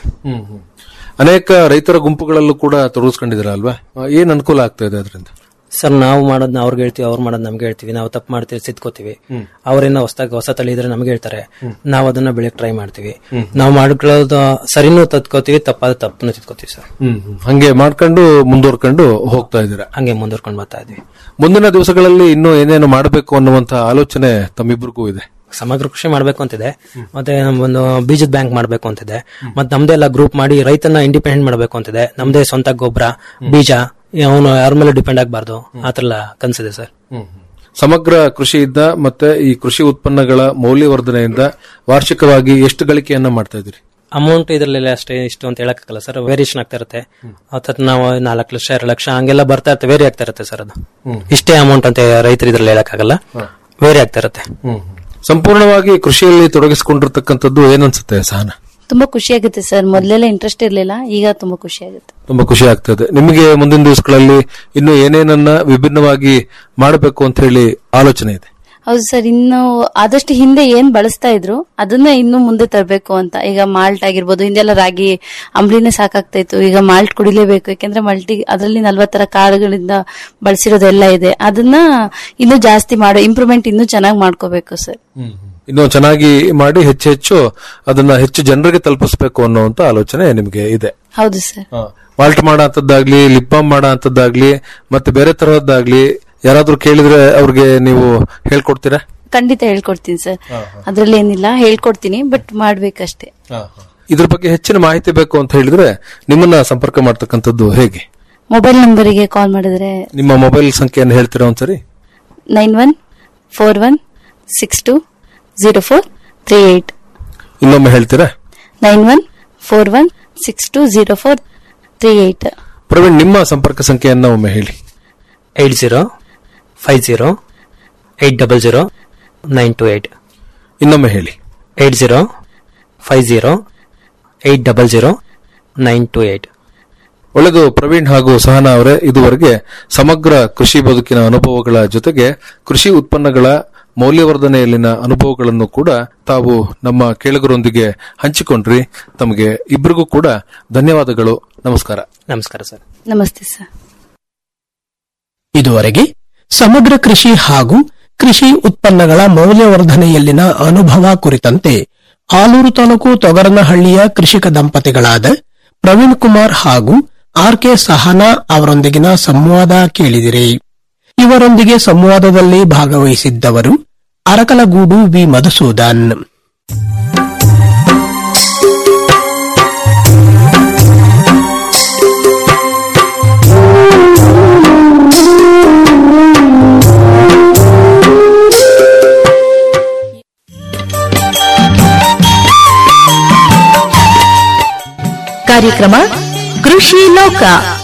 ಅನೇಕ ರೈತರ ಗುಂಪುಗಳಲ್ಲೂ ಕೂಡ ತೊಡಗಿಸ್ಕೊಂಡಿದ್ದೀರಾ ಅಲ್ವಾ ಏನ್ ಅನುಕೂಲ ಆಗ್ತಾ ಇದೆ ಅದರಿಂದ ಸರ್ ನಾವು ಮಾಡೋದನ್ನ ಅವ್ರಿಗೆ ಹೇಳ್ತೀವಿ ಅವ್ರು ಮಾಡೋದ್ ನಮ್ಗೆ ಹೇಳ್ತೀವಿ ನಾವು ತಪ್ಪು ಮಾಡ್ತೀವಿ ಸಿದ್ಕೋತೀವಿ ಅವ್ರೇನ ಹೊಸದಾಗಿ ಹೊಸ ತಳಿ ಇದ್ರೆ ನಮ್ಗೆ ಹೇಳ್ತಾರೆ ನಾವು ಅದನ್ನ ಬೆಳಕ್ ಟ್ರೈ ಮಾಡ್ತೀವಿ ನಾವು ಮಾಡ್ಕೊಳ್ಳೋದು ಸರಿನೂ ತತ್ಕೋತೀವಿ ತಪ್ಪಾದ ತಪ್ಪನ್ನು ತಿದ್ಕೋತೀವಿ ಸರ್ ಹಂಗೆ ಮಾಡ್ಕೊಂಡು ಮುಂದುವರ್ಕೊಂಡು ಹೋಗ್ತಾ ಇದ್ದೀರಾ ಹಂಗೆ ಮುಂದುವರ್ಕೊಂಡು ಬರ್ತಾ ಇದ್ವಿ ಮುಂದಿನ ದಿವಸಗಳಲ್ಲಿ ಇನ್ನೂ ಏನೇನು ಮಾಡಬೇಕು ಅನ್ನುವಂತ ಆಲೋಚನೆ ತಮ್ಮಿಬ್ಬರಿಗೂ ಇದೆ ಸಮಗ್ರ ಕೃಷಿ ಮಾಡ್ಬೇಕು ಅಂತಿದೆ ಮತ್ತೆ ಒಂದು ಬೀಜದ ಬ್ಯಾಂಕ್ ಮಾಡ್ಬೇಕು ಅಂತಿದೆ ಮತ್ತೆ ನಮ್ದೇ ಎಲ್ಲ ಗ್ರೂಪ್ ಮಾಡಿ ರೈತನ ಇಂಡಿಪೆಂಡೆಂಟ್ ಮಾಡ್ಬೇಕು ಅಂತಿದೆ ನಮ್ದೇ ಸ್ವಂತ ಗೊಬ್ಬರ ಬೀಜ ಅವನು ಯಾರ ಮೇಲೆ ಡಿಪೆಂಡ್ ಆಗಬಾರ್ದು ಆತರ ಎಲ್ಲ ಕನ್ಸಿದೆ ಸರ್ ಸಮಗ್ರ ಕೃಷಿಯಿಂದ ಮತ್ತೆ ಈ ಕೃಷಿ ಉತ್ಪನ್ನಗಳ ಮೌಲ್ಯವರ್ಧನೆಯಿಂದ ವಾರ್ಷಿಕವಾಗಿ ಎಷ್ಟು ಗಳಿಕೆಯನ್ನ ಮಾಡ್ತಾ ಇದ್ದೀರಿ ಅಮೌಂಟ್ ಇದ್ರಲ್ಲೆಲ್ಲ ಅಷ್ಟೇ ಇಷ್ಟು ಅಂತ ಹೇಳಕ್ಕಾಗಲ್ಲ ಸರ್ ವೇರಿಯೇಷನ್ ಆಗ್ತಾ ಇರುತ್ತೆ ಹತ್ತತ್ ನಾವು ನಾಲ್ಕು ಲಕ್ಷ ಎರಡು ಲಕ್ಷ ಹಂಗೆಲ್ಲ ಬರ್ತಾ ಇರುತ್ತೆ ವೇರಿ ಆಗ್ತಾ ಇರುತ್ತೆ ಸರ್ ಅದು ಇಷ್ಟೇ ಅಮೌಂಟ್ ಅಂತ ರೈತರು ಇದ್ರಲ್ಲಿ ಹೇಳಕ್ಕಾಗಲ್ಲ ವೇರಿ ಆಗ್ತಾ ಇರುತ್ತೆ ಸಂಪೂರ್ಣವಾಗಿ ಕೃಷಿಯಲ್ಲಿ ತೊಡಗಿಸಿಕೊಂಡಿರ್ತಕ್ಕಂಥದ್ದು ಏನನ್ಸುತ್ತೆ ಸಹನ ತುಂಬಾ ಖುಷಿ ಆಗುತ್ತೆ ಸರ್ ಮೊದ್ಲೆಲ್ಲ ಇಂಟ್ರೆಸ್ಟ್ ಇರ್ಲಿಲ್ಲ ಈಗ ತುಂಬಾ ಖುಷಿ ಆಗುತ್ತೆ ತುಂಬಾ ಖುಷಿ ಆಗ್ತದೆ ನಿಮಗೆ ಮುಂದಿನ ದಿವಸಗಳಲ್ಲಿ ಇನ್ನು ಏನೇನನ್ನ ವಿಭಿನ್ನವಾಗಿ ಮಾಡಬೇಕು ಅಂತ ಹೇಳಿ ಆಲೋಚನೆ ಇದೆ ಹೌದು ಸರ್ ಇನ್ನು ಆದಷ್ಟು ಹಿಂದೆ ಏನ್ ಬಳಸ್ತಾ ಇದ್ರು ಅದನ್ನ ಇನ್ನು ಮುಂದೆ ತರಬೇಕು ಅಂತ ಈಗ ಮಾಲ್ಟ್ ಆಗಿರ್ಬೋದು ಹಿಂದೆಲ್ಲ ರಾಗಿ ಅಂಬ್ಲಿನೇ ಸಾಕಾಗ್ತಾ ಇತ್ತು ಈಗ ಮಾಲ್ಟ್ ಕುಡಿಲೇಬೇಕು ಯಾಕಂದ್ರೆ ಮಲ್ಟಿ ಅದರಲ್ಲಿ ನಲ್ವತ್ತರ ಕಾಳುಗಳಿಂದ ಬಳಸಿರೋದೆಲ್ಲ ಇದೆ ಅದನ್ನ ಇನ್ನು ಜಾಸ್ತಿ ಮಾಡೋ ಇಂಪ್ರೂವ್ಮೆಂಟ್ ಇನ್ನೂ ಚೆನ್ನಾಗಿ ಮಾಡ್ಕೋಬೇಕು ಸರ್ ಇನ್ನು ಚೆನ್ನಾಗಿ ಮಾಡಿ ಹೆಚ್ಚು ಹೆಚ್ಚು ಅದನ್ನ ಹೆಚ್ಚು ಜನರಿಗೆ ತಲುಪಿಸಬೇಕು ಅನ್ನುವಂತ ಆಲೋಚನೆ ನಿಮಗೆ ಇದೆ ಹೌದು ಸರ್ ಮಾಲ್ಟ್ ಮಾಡೋ ಅಂತದ್ದಾಗ್ಲಿ ಲಿಪ್ ಬಾಮ್ ಮಾಡೋ ಅಂತದ್ದಾಗ್ಲಿ ಮತ್ತೆ ಬೇರೆ ತರಹದ್ದಾಗ್ಲಿ ಯಾರಾದ್ರೂ ಕೇಳಿದ್ರೆ ಅವ್ರಿಗೆ ನೀವು ಹೇಳ್ಕೊಡ್ತೀರಾ ಖಂಡಿತ ಹೇಳ್ಕೊಡ್ತೀನಿ ಸರ್ ಅದ್ರಲ್ಲಿ ಏನಿಲ್ಲ ಹೇಳ್ಕೊಡ್ತೀನಿ ಬಟ್ ಮಾಡ್ಬೇಕಷ್ಟೇ ಇದ್ರ ಬಗ್ಗೆ ಹೆಚ್ಚಿನ ಮಾಹಿತಿ ಬೇಕು ಅಂತ ಹೇಳಿದ್ರೆ ನಿಮ್ಮನ್ನ ಸಂಪರ್ಕ ಮಾಡ್ತಕ್ಕಂಥದ್ದು ಹೇಗೆ ಮೊಬೈಲ್ ನಂಬರಿಗೆ ಕಾಲ್ ಮಾಡಿದ್ರೆ ನಿಮ್ಮ ಮೊಬೈಲ್ ಸಂಖ್ಯೆಯನ್ನು ಹೇಳ್ತೀರಾ ಒಂದ್ಸರಿ nine one four one six two zero four three eight ಇನ್ನೊಮ್ಮೆ ಹೇಳ್ತೀರಾ nine one four one six two zero four three eight Praveen ನಿಮ್ಮ ಸಂಪರ್ಕ ಸಂಖ್ಯೆಯನ್ನ ಒಮ್ಮೆ ಹೇಳಿ eight zero five zero eight double zero nine two eight ಇನ್ನೊಮ್ಮೆ ಹೇಳಿ eight zero five zero eight double zero nine two eight ಒಳ್ಳೆದು ಪ್ರವೀಣ್ ಹಾಗೂ ಸಹನಾ ಅವರೇ ಇದುವರೆಗೆ ಸಮಗ್ರ ಕೃಷಿ ಬದುಕಿನ ಅನುಭವಗಳ ಜೊತೆಗೆ ಕೃಷಿ ಉತ್ಪನ್ನಗಳ ಮೌಲ್ಯವರ್ಧನೆಯಲ್ಲಿನ ಅನುಭವಗಳನ್ನು ಕೂಡ ತಾವು ನಮ್ಮ ಕೇಳುಗರೊಂದಿಗೆ ಹಂಚಿಕೊಂಡ್ರಿ ತಮಗೆ ಇಬ್ಬರಿಗೂ ಕೂಡ ಧನ್ಯವಾದಗಳು ನಮಸ್ಕಾರ ನಮಸ್ಕಾರ ಸರ್ ನಮಸ್ತೆ ಸರ್ ಇದುವರೆಗೆ ಸಮಗ್ರ ಕೃಷಿ ಹಾಗೂ ಕೃಷಿ ಉತ್ಪನ್ನಗಳ ಮೌಲ್ಯವರ್ಧನೆಯಲ್ಲಿನ ಅನುಭವ ಕುರಿತಂತೆ ಆಲೂರು ತಾಲೂಕು ತೊಗರನಹಳ್ಳಿಯ ಕೃಷಿಕ ದಂಪತಿಗಳಾದ ಪ್ರವೀಣ್ ಕುಮಾರ್ ಹಾಗೂ ಆರ್ ಕೆ ಸಹನಾ ಅವರೊಂದಿಗಿನ ಸಂವಾದ ಕೇಳಿದಿರಿ ಇವರೊಂದಿಗೆ ಸಂವಾದದಲ್ಲಿ ಭಾಗವಹಿಸಿದ್ದವರು ಅರಕಲಗೂಡು ವಿ ಮಧುಸೂದನ್ ಕಾರ್ಯಕ್ರಮ ಕೃಷಿ ಲೋಕ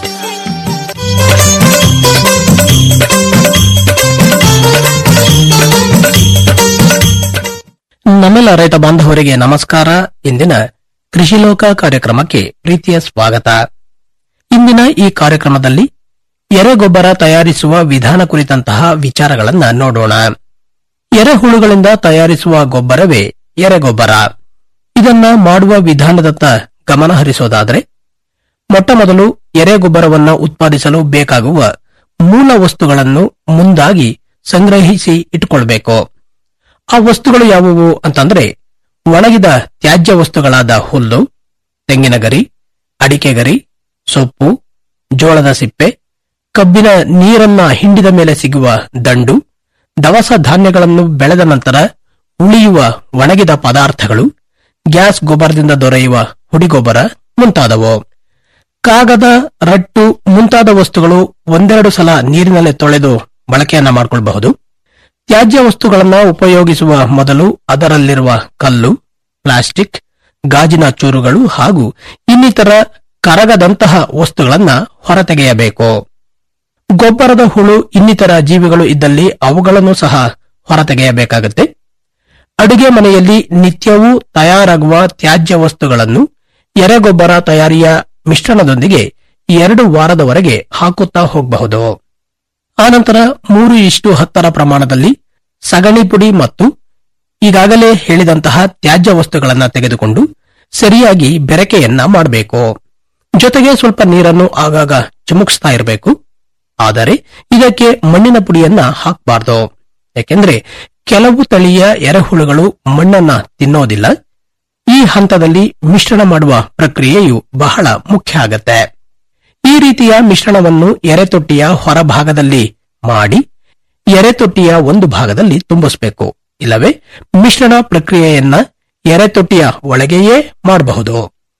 ನಮ್ಮೆಲ್ಲ ರೈತ ಬಾಂಧವರಿಗೆ ನಮಸ್ಕಾರ ಇಂದಿನ ಕೃಷಿ ಲೋಕ ಕಾರ್ಯಕ್ರಮಕ್ಕೆ ಪ್ರೀತಿಯ ಸ್ವಾಗತ ಇಂದಿನ ಈ ಕಾರ್ಯಕ್ರಮದಲ್ಲಿ ಎರೆಗೊಬ್ಬರ ತಯಾರಿಸುವ ವಿಧಾನ ಕುರಿತಂತಹ ವಿಚಾರಗಳನ್ನ ನೋಡೋಣ ಎರೆಹುಳುಗಳಿಂದ ತಯಾರಿಸುವ ಗೊಬ್ಬರವೇ ಎರೆಗೊಬ್ಬರ ಇದನ್ನ ಮಾಡುವ ವಿಧಾನದತ್ತ ಗಮನ ಹರಿಸೋದಾದರೆ ಮೊಟ್ಟಮೊದಲು ಎರೆಗೊಬ್ಬರವನ್ನ ಉತ್ಪಾದಿಸಲು ಬೇಕಾಗುವ ಮೂಲ ವಸ್ತುಗಳನ್ನು ಮುಂದಾಗಿ ಸಂಗ್ರಹಿಸಿ ಇಟ್ಟುಕೊಳ್ಬೇಕು ಆ ವಸ್ತುಗಳು ಯಾವುವು ಅಂತಂದ್ರೆ ಒಣಗಿದ ತ್ಯಾಜ್ಯ ವಸ್ತುಗಳಾದ ಹುಲ್ಲು ತೆಂಗಿನ ಗರಿ ಅಡಿಕೆ ಗರಿ ಸೊಪ್ಪು ಜೋಳದ ಸಿಪ್ಪೆ ಕಬ್ಬಿನ ನೀರನ್ನ ಹಿಂಡಿದ ಮೇಲೆ ಸಿಗುವ ದಂಡು ದವಸ ಧಾನ್ಯಗಳನ್ನು ಬೆಳೆದ ನಂತರ ಉಳಿಯುವ ಒಣಗಿದ ಪದಾರ್ಥಗಳು ಗ್ಯಾಸ್ ಗೊಬ್ಬರದಿಂದ ದೊರೆಯುವ ಹುಡಿಗೊಬ್ಬರ ಮುಂತಾದವು ಕಾಗದ ರಟ್ಟು ಮುಂತಾದ ವಸ್ತುಗಳು ಒಂದೆರಡು ಸಲ ನೀರಿನಲ್ಲಿ ತೊಳೆದು ಬಳಕೆಯನ್ನ ಮಾಡಿಕೊಳ್ಳಬಹುದು ತ್ಯಾಜ್ಯ ವಸ್ತುಗಳನ್ನ ಉಪಯೋಗಿಸುವ ಮೊದಲು ಅದರಲ್ಲಿರುವ ಕಲ್ಲು ಪ್ಲಾಸ್ಟಿಕ್ ಗಾಜಿನ ಚೂರುಗಳು ಹಾಗೂ ಇನ್ನಿತರ ಕರಗದಂತಹ ವಸ್ತುಗಳನ್ನ ಹೊರತೆಗೆಯಬೇಕು ಗೊಬ್ಬರದ ಹುಳು ಇನ್ನಿತರ ಜೀವಿಗಳು ಇದ್ದಲ್ಲಿ ಅವುಗಳನ್ನು ಸಹ ಹೊರತೆಗೆಯಬೇಕಾಗುತ್ತೆ ಅಡುಗೆ ಮನೆಯಲ್ಲಿ ನಿತ್ಯವೂ ತಯಾರಾಗುವ ತ್ಯಾಜ್ಯ ವಸ್ತುಗಳನ್ನು ಎರೆಗೊಬ್ಬರ ತಯಾರಿಯ ಮಿಶ್ರಣದೊಂದಿಗೆ ಎರಡು ವಾರದವರೆಗೆ ಹಾಕುತ್ತಾ ಹೋಗಬಹುದು ಆನಂತರ ಮೂರು ಇಷ್ಟು ಹತ್ತರ ಪ್ರಮಾಣದಲ್ಲಿ ಸಗಣಿ ಪುಡಿ ಮತ್ತು ಈಗಾಗಲೇ ಹೇಳಿದಂತಹ ತ್ಯಾಜ್ಯ ವಸ್ತುಗಳನ್ನ ತೆಗೆದುಕೊಂಡು ಸರಿಯಾಗಿ ಬೆರಕೆಯನ್ನ ಮಾಡಬೇಕು ಜೊತೆಗೆ ಸ್ವಲ್ಪ ನೀರನ್ನು ಆಗಾಗ ಚಿಮುಕಿಸ್ತಾ ಇರಬೇಕು ಆದರೆ ಇದಕ್ಕೆ ಮಣ್ಣಿನ ಪುಡಿಯನ್ನ ಹಾಕಬಾರ್ದು ಯಾಕೆಂದ್ರೆ ಕೆಲವು ತಳಿಯ ಎರೆಹುಳುಗಳು ಮಣ್ಣನ್ನ ತಿನ್ನೋದಿಲ್ಲ ಈ ಹಂತದಲ್ಲಿ ಮಿಶ್ರಣ ಮಾಡುವ ಪ್ರಕ್ರಿಯೆಯು ಬಹಳ ಮುಖ್ಯ ಆಗತ್ತೆ ಈ ರೀತಿಯ ಮಿಶ್ರಣವನ್ನು ಎರೆತೊಟ್ಟಿಯ ಹೊರಭಾಗದಲ್ಲಿ ಮಾಡಿ ಎರೆತೊಟ್ಟಿಯ ಒಂದು ಭಾಗದಲ್ಲಿ ತುಂಬಿಸಬೇಕು ಇಲ್ಲವೇ ಮಿಶ್ರಣ ಪ್ರಕ್ರಿಯೆಯನ್ನ ಎರೆತೊಟ್ಟಿಯ ಒಳಗೆಯೇ ಮಾಡಬಹುದು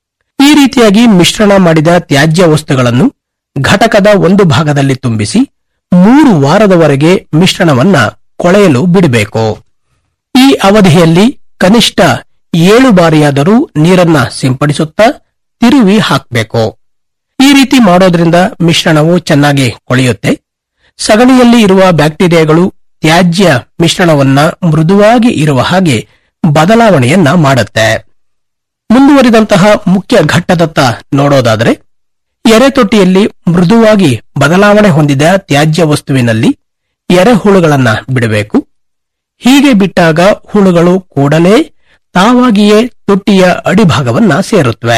ಈ ರೀತಿಯಾಗಿ ಮಿಶ್ರಣ ಮಾಡಿದ ತ್ಯಾಜ್ಯ ವಸ್ತುಗಳನ್ನು ಘಟಕದ ಒಂದು ಭಾಗದಲ್ಲಿ ತುಂಬಿಸಿ ಮೂರು ವಾರದವರೆಗೆ ಮಿಶ್ರಣವನ್ನ ಕೊಳೆಯಲು ಬಿಡಬೇಕು ಈ ಅವಧಿಯಲ್ಲಿ ಕನಿಷ್ಠ ಏಳು ಬಾರಿಯಾದರೂ ನೀರನ್ನ ಸಿಂಪಡಿಸುತ್ತಾ ತಿರುವಿ ಹಾಕಬೇಕು ಈ ರೀತಿ ಮಾಡೋದ್ರಿಂದ ಮಿಶ್ರಣವು ಚೆನ್ನಾಗಿ ಕೊಳೆಯುತ್ತೆ ಸಗಣಿಯಲ್ಲಿ ಇರುವ ಬ್ಯಾಕ್ಟೀರಿಯಾಗಳು ತ್ಯಾಜ್ಯ ಮಿಶ್ರಣವನ್ನ ಮೃದುವಾಗಿ ಇರುವ ಹಾಗೆ ಬದಲಾವಣೆಯನ್ನ ಮಾಡುತ್ತೆ ಮುಂದುವರಿದಂತಹ ಮುಖ್ಯ ಘಟ್ಟದತ್ತ ನೋಡೋದಾದರೆ ಎರೆತೊಟ್ಟಿಯಲ್ಲಿ ಮೃದುವಾಗಿ ಬದಲಾವಣೆ ಹೊಂದಿದ ತ್ಯಾಜ್ಯ ವಸ್ತುವಿನಲ್ಲಿ ಎರೆಹುಳುಗಳನ್ನ ಬಿಡಬೇಕು ಹೀಗೆ ಬಿಟ್ಟಾಗ ಹುಳುಗಳು ಕೂಡಲೇ ತಾವಾಗಿಯೇ ತೊಟ್ಟಿಯ ಅಡಿಭಾಗವನ್ನ ಸೇರುತ್ತವೆ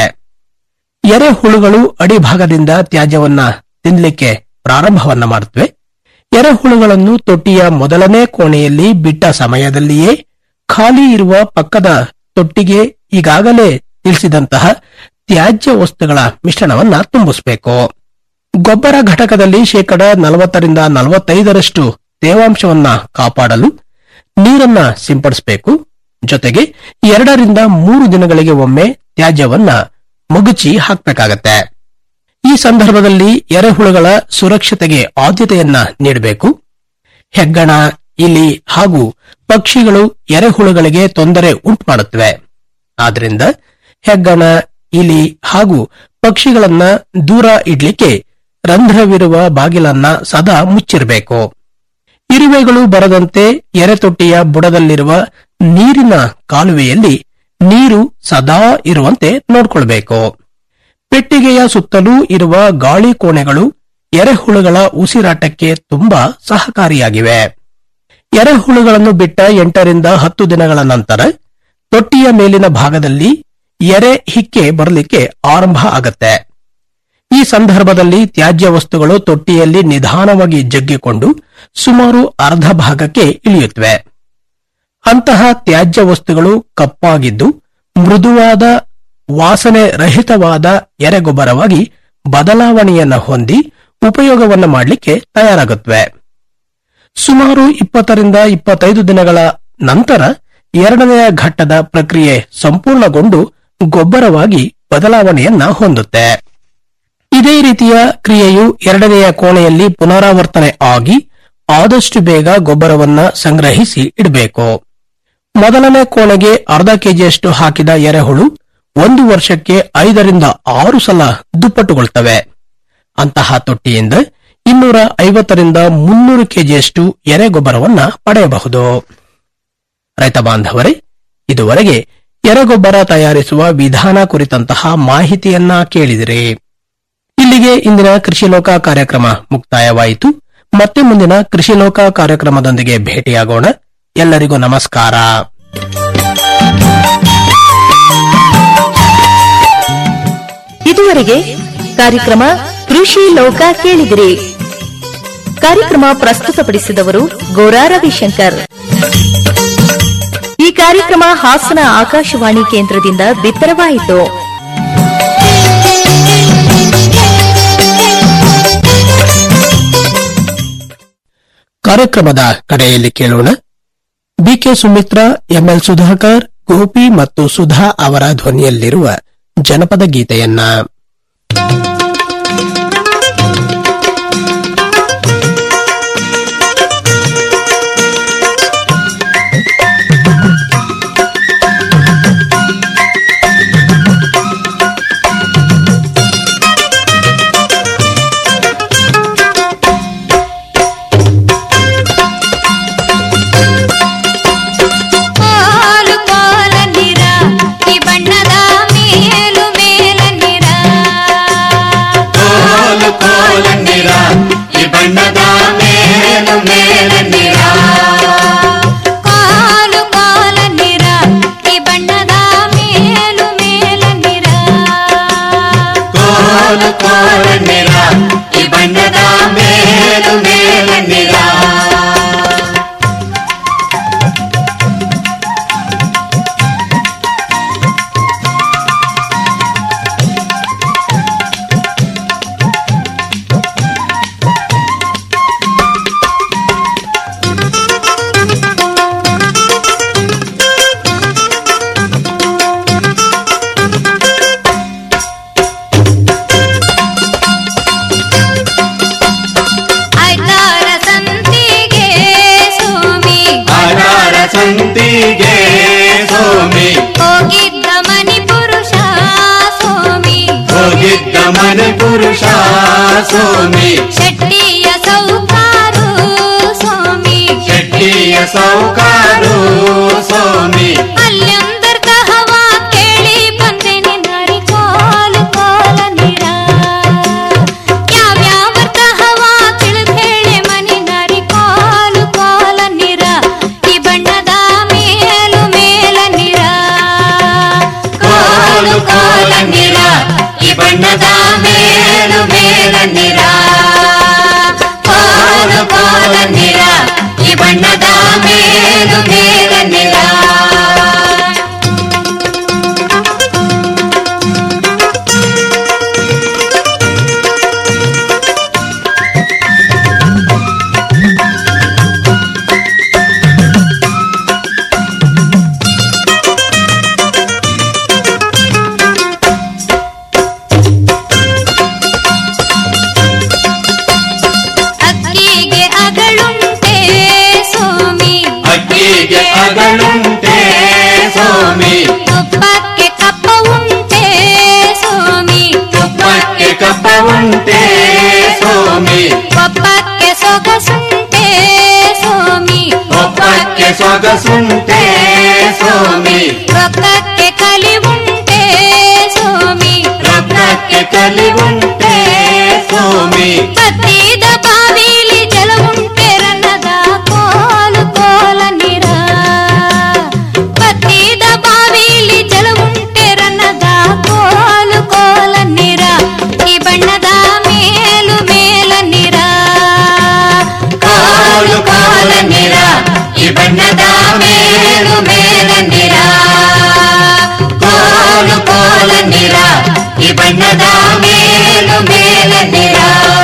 ಎರೆಹುಳುಗಳು ಅಡಿಭಾಗದಿಂದ ತ್ಯಾಜ್ಯವನ್ನ ತಿನ್ನಲಿಕ್ಕೆ ಪ್ರಾರಂಭವನ್ನ ಮಾಡುತ್ತವೆ ಎರೆಹುಳುಗಳನ್ನು ತೊಟ್ಟಿಯ ಮೊದಲನೇ ಕೋಣೆಯಲ್ಲಿ ಬಿಟ್ಟ ಸಮಯದಲ್ಲಿಯೇ ಖಾಲಿ ಇರುವ ಪಕ್ಕದ ತೊಟ್ಟಿಗೆ ಈಗಾಗಲೇ ತಿಳಿಸಿದಂತಹ ತ್ಯಾಜ್ಯ ವಸ್ತುಗಳ ಮಿಶ್ರಣವನ್ನ ತುಂಬಿಸಬೇಕು ಗೊಬ್ಬರ ಘಟಕದಲ್ಲಿ ಶೇಕಡ ನಲವತ್ತರಿಂದ ನಲವತ್ತೈದರಷ್ಟು ತೇವಾಂಶವನ್ನ ಕಾಪಾಡಲು ನೀರನ್ನ ಸಿಂಪಡಿಸಬೇಕು ಜೊತೆಗೆ ಎರಡರಿಂದ ಮೂರು ದಿನಗಳಿಗೆ ಒಮ್ಮೆ ತ್ಯಾಜ್ಯವನ್ನ ಮಗುಚಿ ಹಾಕಬೇಕಾಗತ್ತೆ ಈ ಸಂದರ್ಭದಲ್ಲಿ ಎರೆಹುಳುಗಳ ಸುರಕ್ಷತೆಗೆ ಆದ್ಯತೆಯನ್ನ ನೀಡಬೇಕು ಹೆಗ್ಗಣ ಇಲಿ ಹಾಗೂ ಪಕ್ಷಿಗಳು ಎರೆಹುಳುಗಳಿಗೆ ತೊಂದರೆ ಉಂಟುಮಾಡುತ್ತವೆ ಆದ್ರಿಂದ ಹೆಗ್ಗಣ ಇಲಿ ಹಾಗೂ ಪಕ್ಷಿಗಳನ್ನ ದೂರ ಇಡ್ಲಿಕ್ಕೆ ರಂಧ್ರವಿರುವ ಬಾಗಿಲನ್ನ ಸದಾ ಮುಚ್ಚಿರಬೇಕು ಇರುವೆಗಳು ಬರದಂತೆ ಎರೆತೊಟ್ಟಿಯ ಬುಡದಲ್ಲಿರುವ ನೀರಿನ ಕಾಲುವೆಯಲ್ಲಿ ನೀರು ಸದಾ ಇರುವಂತೆ ನೋಡ್ಕೊಳ್ಬೇಕು ಪೆಟ್ಟಿಗೆಯ ಸುತ್ತಲೂ ಇರುವ ಗಾಳಿ ಕೋಣೆಗಳು ಎರೆಹುಳುಗಳ ಉಸಿರಾಟಕ್ಕೆ ತುಂಬಾ ಸಹಕಾರಿಯಾಗಿವೆ ಎರೆಹುಳುಗಳನ್ನು ಬಿಟ್ಟ ಎಂಟರಿಂದ ಹತ್ತು ದಿನಗಳ ನಂತರ ತೊಟ್ಟಿಯ ಮೇಲಿನ ಭಾಗದಲ್ಲಿ ಎರೆ ಹಿಕ್ಕೆ ಬರಲಿಕ್ಕೆ ಆರಂಭ ಆಗತ್ತೆ ಈ ಸಂದರ್ಭದಲ್ಲಿ ತ್ಯಾಜ್ಯ ವಸ್ತುಗಳು ತೊಟ್ಟಿಯಲ್ಲಿ ನಿಧಾನವಾಗಿ ಜಗ್ಗಿಕೊಂಡು ಸುಮಾರು ಅರ್ಧ ಭಾಗಕ್ಕೆ ಇಳಿಯುತ್ತವೆ ಅಂತಹ ತ್ಯಾಜ್ಯ ವಸ್ತುಗಳು ಕಪ್ಪಾಗಿದ್ದು ಮೃದುವಾದ ವಾಸನೆ ರಹಿತವಾದ ಎರೆಗೊಬ್ಬರವಾಗಿ ಬದಲಾವಣೆಯನ್ನ ಹೊಂದಿ ಉಪಯೋಗವನ್ನು ಮಾಡಲಿಕ್ಕೆ ತಯಾರಾಗುತ್ತವೆ ಸುಮಾರು ಇಪ್ಪತ್ತರಿಂದ ಇಪ್ಪತ್ತೈದು ದಿನಗಳ ನಂತರ ಎರಡನೆಯ ಘಟ್ಟದ ಪ್ರಕ್ರಿಯೆ ಸಂಪೂರ್ಣಗೊಂಡು ಗೊಬ್ಬರವಾಗಿ ಬದಲಾವಣೆಯನ್ನ ಹೊಂದುತ್ತೆ ಇದೇ ರೀತಿಯ ಕ್ರಿಯೆಯು ಎರಡನೆಯ ಕೋಣೆಯಲ್ಲಿ ಪುನರಾವರ್ತನೆ ಆಗಿ ಆದಷ್ಟು ಬೇಗ ಗೊಬ್ಬರವನ್ನ ಸಂಗ್ರಹಿಸಿ ಇಡಬೇಕು ಮೊದಲನೇ ಕೋಣೆಗೆ ಅರ್ಧ ಕೆಜಿಯಷ್ಟು ಹಾಕಿದ ಎರೆಹುಳು ಒಂದು ವರ್ಷಕ್ಕೆ ಐದರಿಂದ ಆರು ಸಲ ದುಪ್ಪಟ್ಟುಗೊಳ್ತವೆ ಅಂತಹ ತೊಟ್ಟಿಯಿಂದ ಇನ್ನೂರ ಐವತ್ತರಿಂದ ಮುನ್ನೂರು ಕೆಜಿಯಷ್ಟು ಎರೆಗೊಬ್ಬರವನ್ನ ಪಡೆಯಬಹುದು ರೈತ ಬಾಂಧವರೇ ಇದುವರೆಗೆ ಎರೆಗೊಬ್ಬರ ತಯಾರಿಸುವ ವಿಧಾನ ಕುರಿತಂತಹ ಮಾಹಿತಿಯನ್ನ ಕೇಳಿದಿರಿ ಇಲ್ಲಿಗೆ ಇಂದಿನ ಕೃಷಿ ಲೋಕ ಕಾರ್ಯಕ್ರಮ ಮುಕ್ತಾಯವಾಯಿತು ಮತ್ತೆ ಮುಂದಿನ ಕೃಷಿ ಲೋಕ ಕಾರ್ಯಕ್ರಮದೊಂದಿಗೆ ಭೇಟಿಯಾಗೋಣ ಎಲ್ಲರಿಗೂ ನಮಸ್ಕಾರ ಇದುವರೆಗೆ ಕಾರ್ಯಕ್ರಮ ಕೃಷಿ ಲೋಕ ಕೇಳಿದಿರಿ ಕಾರ್ಯಕ್ರಮ ಪ್ರಸ್ತುತಪಡಿಸಿದವರು ಗೋರಾ ರವಿಶಂಕರ್ ಈ ಕಾರ್ಯಕ್ರಮ ಹಾಸನ ಆಕಾಶವಾಣಿ ಕೇಂದ್ರದಿಂದ ಬಿತ್ತರವಾಯಿತು ಕಾರ್ಯಕ್ರಮದ ಕಡೆಯಲ್ಲಿ ಕೇಳೋಣ ಬಿಕೆ ಸುಮಿತ್ರ ಎಂಎಲ್ ಸುಧಾಕರ್ ಗೋಪಿ ಮತ್ತು ಸುಧಾ ಅವರ ಧ್ವನಿಯಲ್ಲಿರುವ ಜನಪದ ಗೀತೆಯನ್ನ ಕೋಲು ಕೋಲ ನಿರ ಈ ಬಣ್ಣದ ಮೇಲು ಮೇಲ ನಿರ ಕೋಲು ಕೋಲನ್ನಿರ ಈ ಬಣ್ಣದ ಮೇಲು ಮೇಲನ್ನಿರ ಕೋಲು ಕೋಲ ನಿರ ಈ ಬಣ್ಣದ ಮೇಲು ಮೇಲ ನಿರ ಕೋಲು ಕೋಲನ್ನಿರ ಈ ಬಣ್ಣದ ಮೇಲು ಮೇಲನ್ನಿರ ಐತಾರ ಸಂತಿಗೆ ಸೋಮಿ ಆಧಾರ ಸಂತಿಗೆ ಸೋಮಿ ಹೋಗಿದ್ದ ಮನಿ ಪುರುಷ ಸೋಮಿ ಹೋಗಿದ್ದ ಮನೆ ಪುರುಷ ಸೋಮಿ ಶೆಟ್ಟಿಯ ಸೌಕಾರು ಸೋಮಿ ಶೆಟ್ಟಿಯ ಸೌಕಾರು ಸೋಮಿ ಅಲ್ಲಂದರ್ ಕಹವಾ ಕೇಳಿ ಬಂದೆ ನಿನ್ನರಿ ಕೋಲು ಕೋಲ ನಿರ ಯಾವ್ಯಾವ ಕಹವಾ ತಿಳಿದೇಳೆ ಮನಿ ನರಿ ಕೋಲು ಕೋಲ ನಿರ ಈ ಬಣ್ಣದ ಮೇಲು ಮೇಲ ನಿರ ಕೋಲು ಕೋಲನ್ನಿರ ಈ ಬಣ್ಣದ ಮೇಲು ಮೇಲನ್ನಿರ ಕೋಲು ಕೋಲನ್ನಿರ ಈ ಬಣ್ಣದ ಮೇಲು ಮೇಲನ್ನಿರ ಅಕ್ಕಿಗೆ ಅಗಳುಂಟೆ ಸೋಮಿ ಅಕ್ಕಿಗೆ ಅಗಳುಂಟೆ ಸೋಮಿ ತುಪ್ಪಕ್ಕೆ ಕಪ್ಪ ಉಂಟೆ ಸೋಮಿ ತುಪ್ಪಕ್ಕೆ ಕಪ್ಪ ಉಂಟೆ ಸೋಮಿ ಒಪ್ಪಕ್ಕೆ ಸೊಗಸುಂಟೆ ಸೋಮಿ ಒಪ್ಪಕ್ಕೆ ಸೊಗಸುಂಟೆ ಸೋಮಿ ರೊಕ್ಕಕ್ಕೆ ಕಲಿ ಉಂಟೆ ಸೋಮಿ ರತ್ನಕ್ಕೆ ಕಲಿ ಉಂಟೆ ಸೋಮಿ ಬತ್ತಿದ ಬಾವಿಲಿ ಜಲ ಉಂಟೆ ರನ್ನದ ಕೋಲು ಕೋಲ ನಿರ ಬತ್ತಿದ ಬಾವಿಲಿ ಜಲ ಉಂಟೆ ರನ್ನದ ಕೋಲು ಕೋಲ ನಿರ ಈ ಬಣ್ಣದ ಮೇಲು ಮೇಲ ನಿರ ಕೋಲು ಕೋಲನ್ನಿರ ಈ ಬಣ್ಣದ ಮೇಲು ಮೇಲನ್ನಿರ ಕೋಲು ಕೋಲನ್ನಿರ ಈ ಬಣ್ಣದ ಮೇಲು ಮೇಲನ್ನಿರ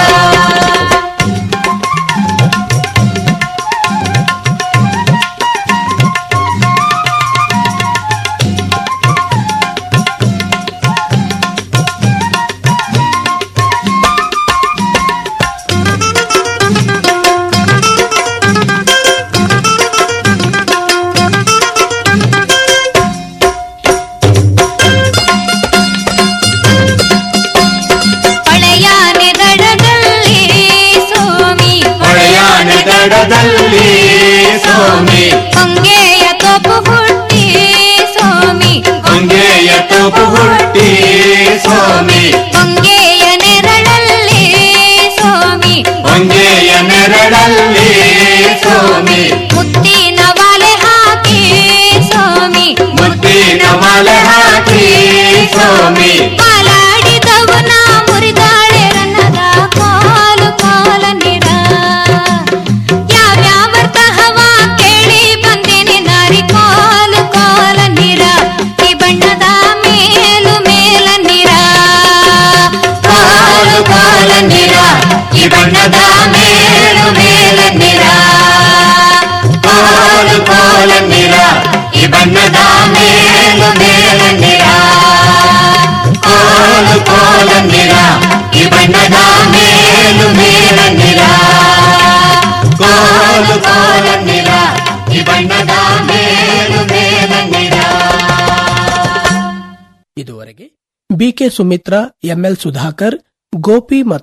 ಹೊಳೆಯಾನೆ ದಡದಲ್ಲಿ ಸೋಮಿ ಹೊಳೆಯಾನೆ ದಡದಲ್ಲಿ ಸೋಮಿ ಹೊಂಗೆಯ ತೋಪು ಹುಟ್ಟಿ ಸೋಮಿ ಹೊಂಗೆಯ ತೋಪು ಹುಟ್ಟಿ ಸೋಮಿ ಹೊಂಗೆಯ ನೆರಳಲ್ಲಿ ಸೋಮಿ ಹೊಂಗೆಯ ನೆರಳಲ್ಲಿ ಸೋಮಿ ಮುತ್ತಿನ ವಾಲೆ ಹಾಕಿ ಸೋಮಿ ಮುತ್ತಿನ ಮಲೆ ಹಾಕಿ ಸೋಮಿ ಪಾಲಾಡಿದವನ ಮುರಿದ ಬಣ್ಣದ ಮೇಲು ಮೇಲನ್ನಿರ ಕೋಲು ಕೋಲನ್ನಿರ ಈ ಬಣ್ಣದ ಮೇಲು ಮೇಲನ್ನಿರ ಇದುವರೆಗೆ ಬಿಕೆ ಸುಮಿತ್ರಾ ಎಂಎಲ್ ಸುಧಾಕರ್ ಗೋಪಿ ಮತ್ತು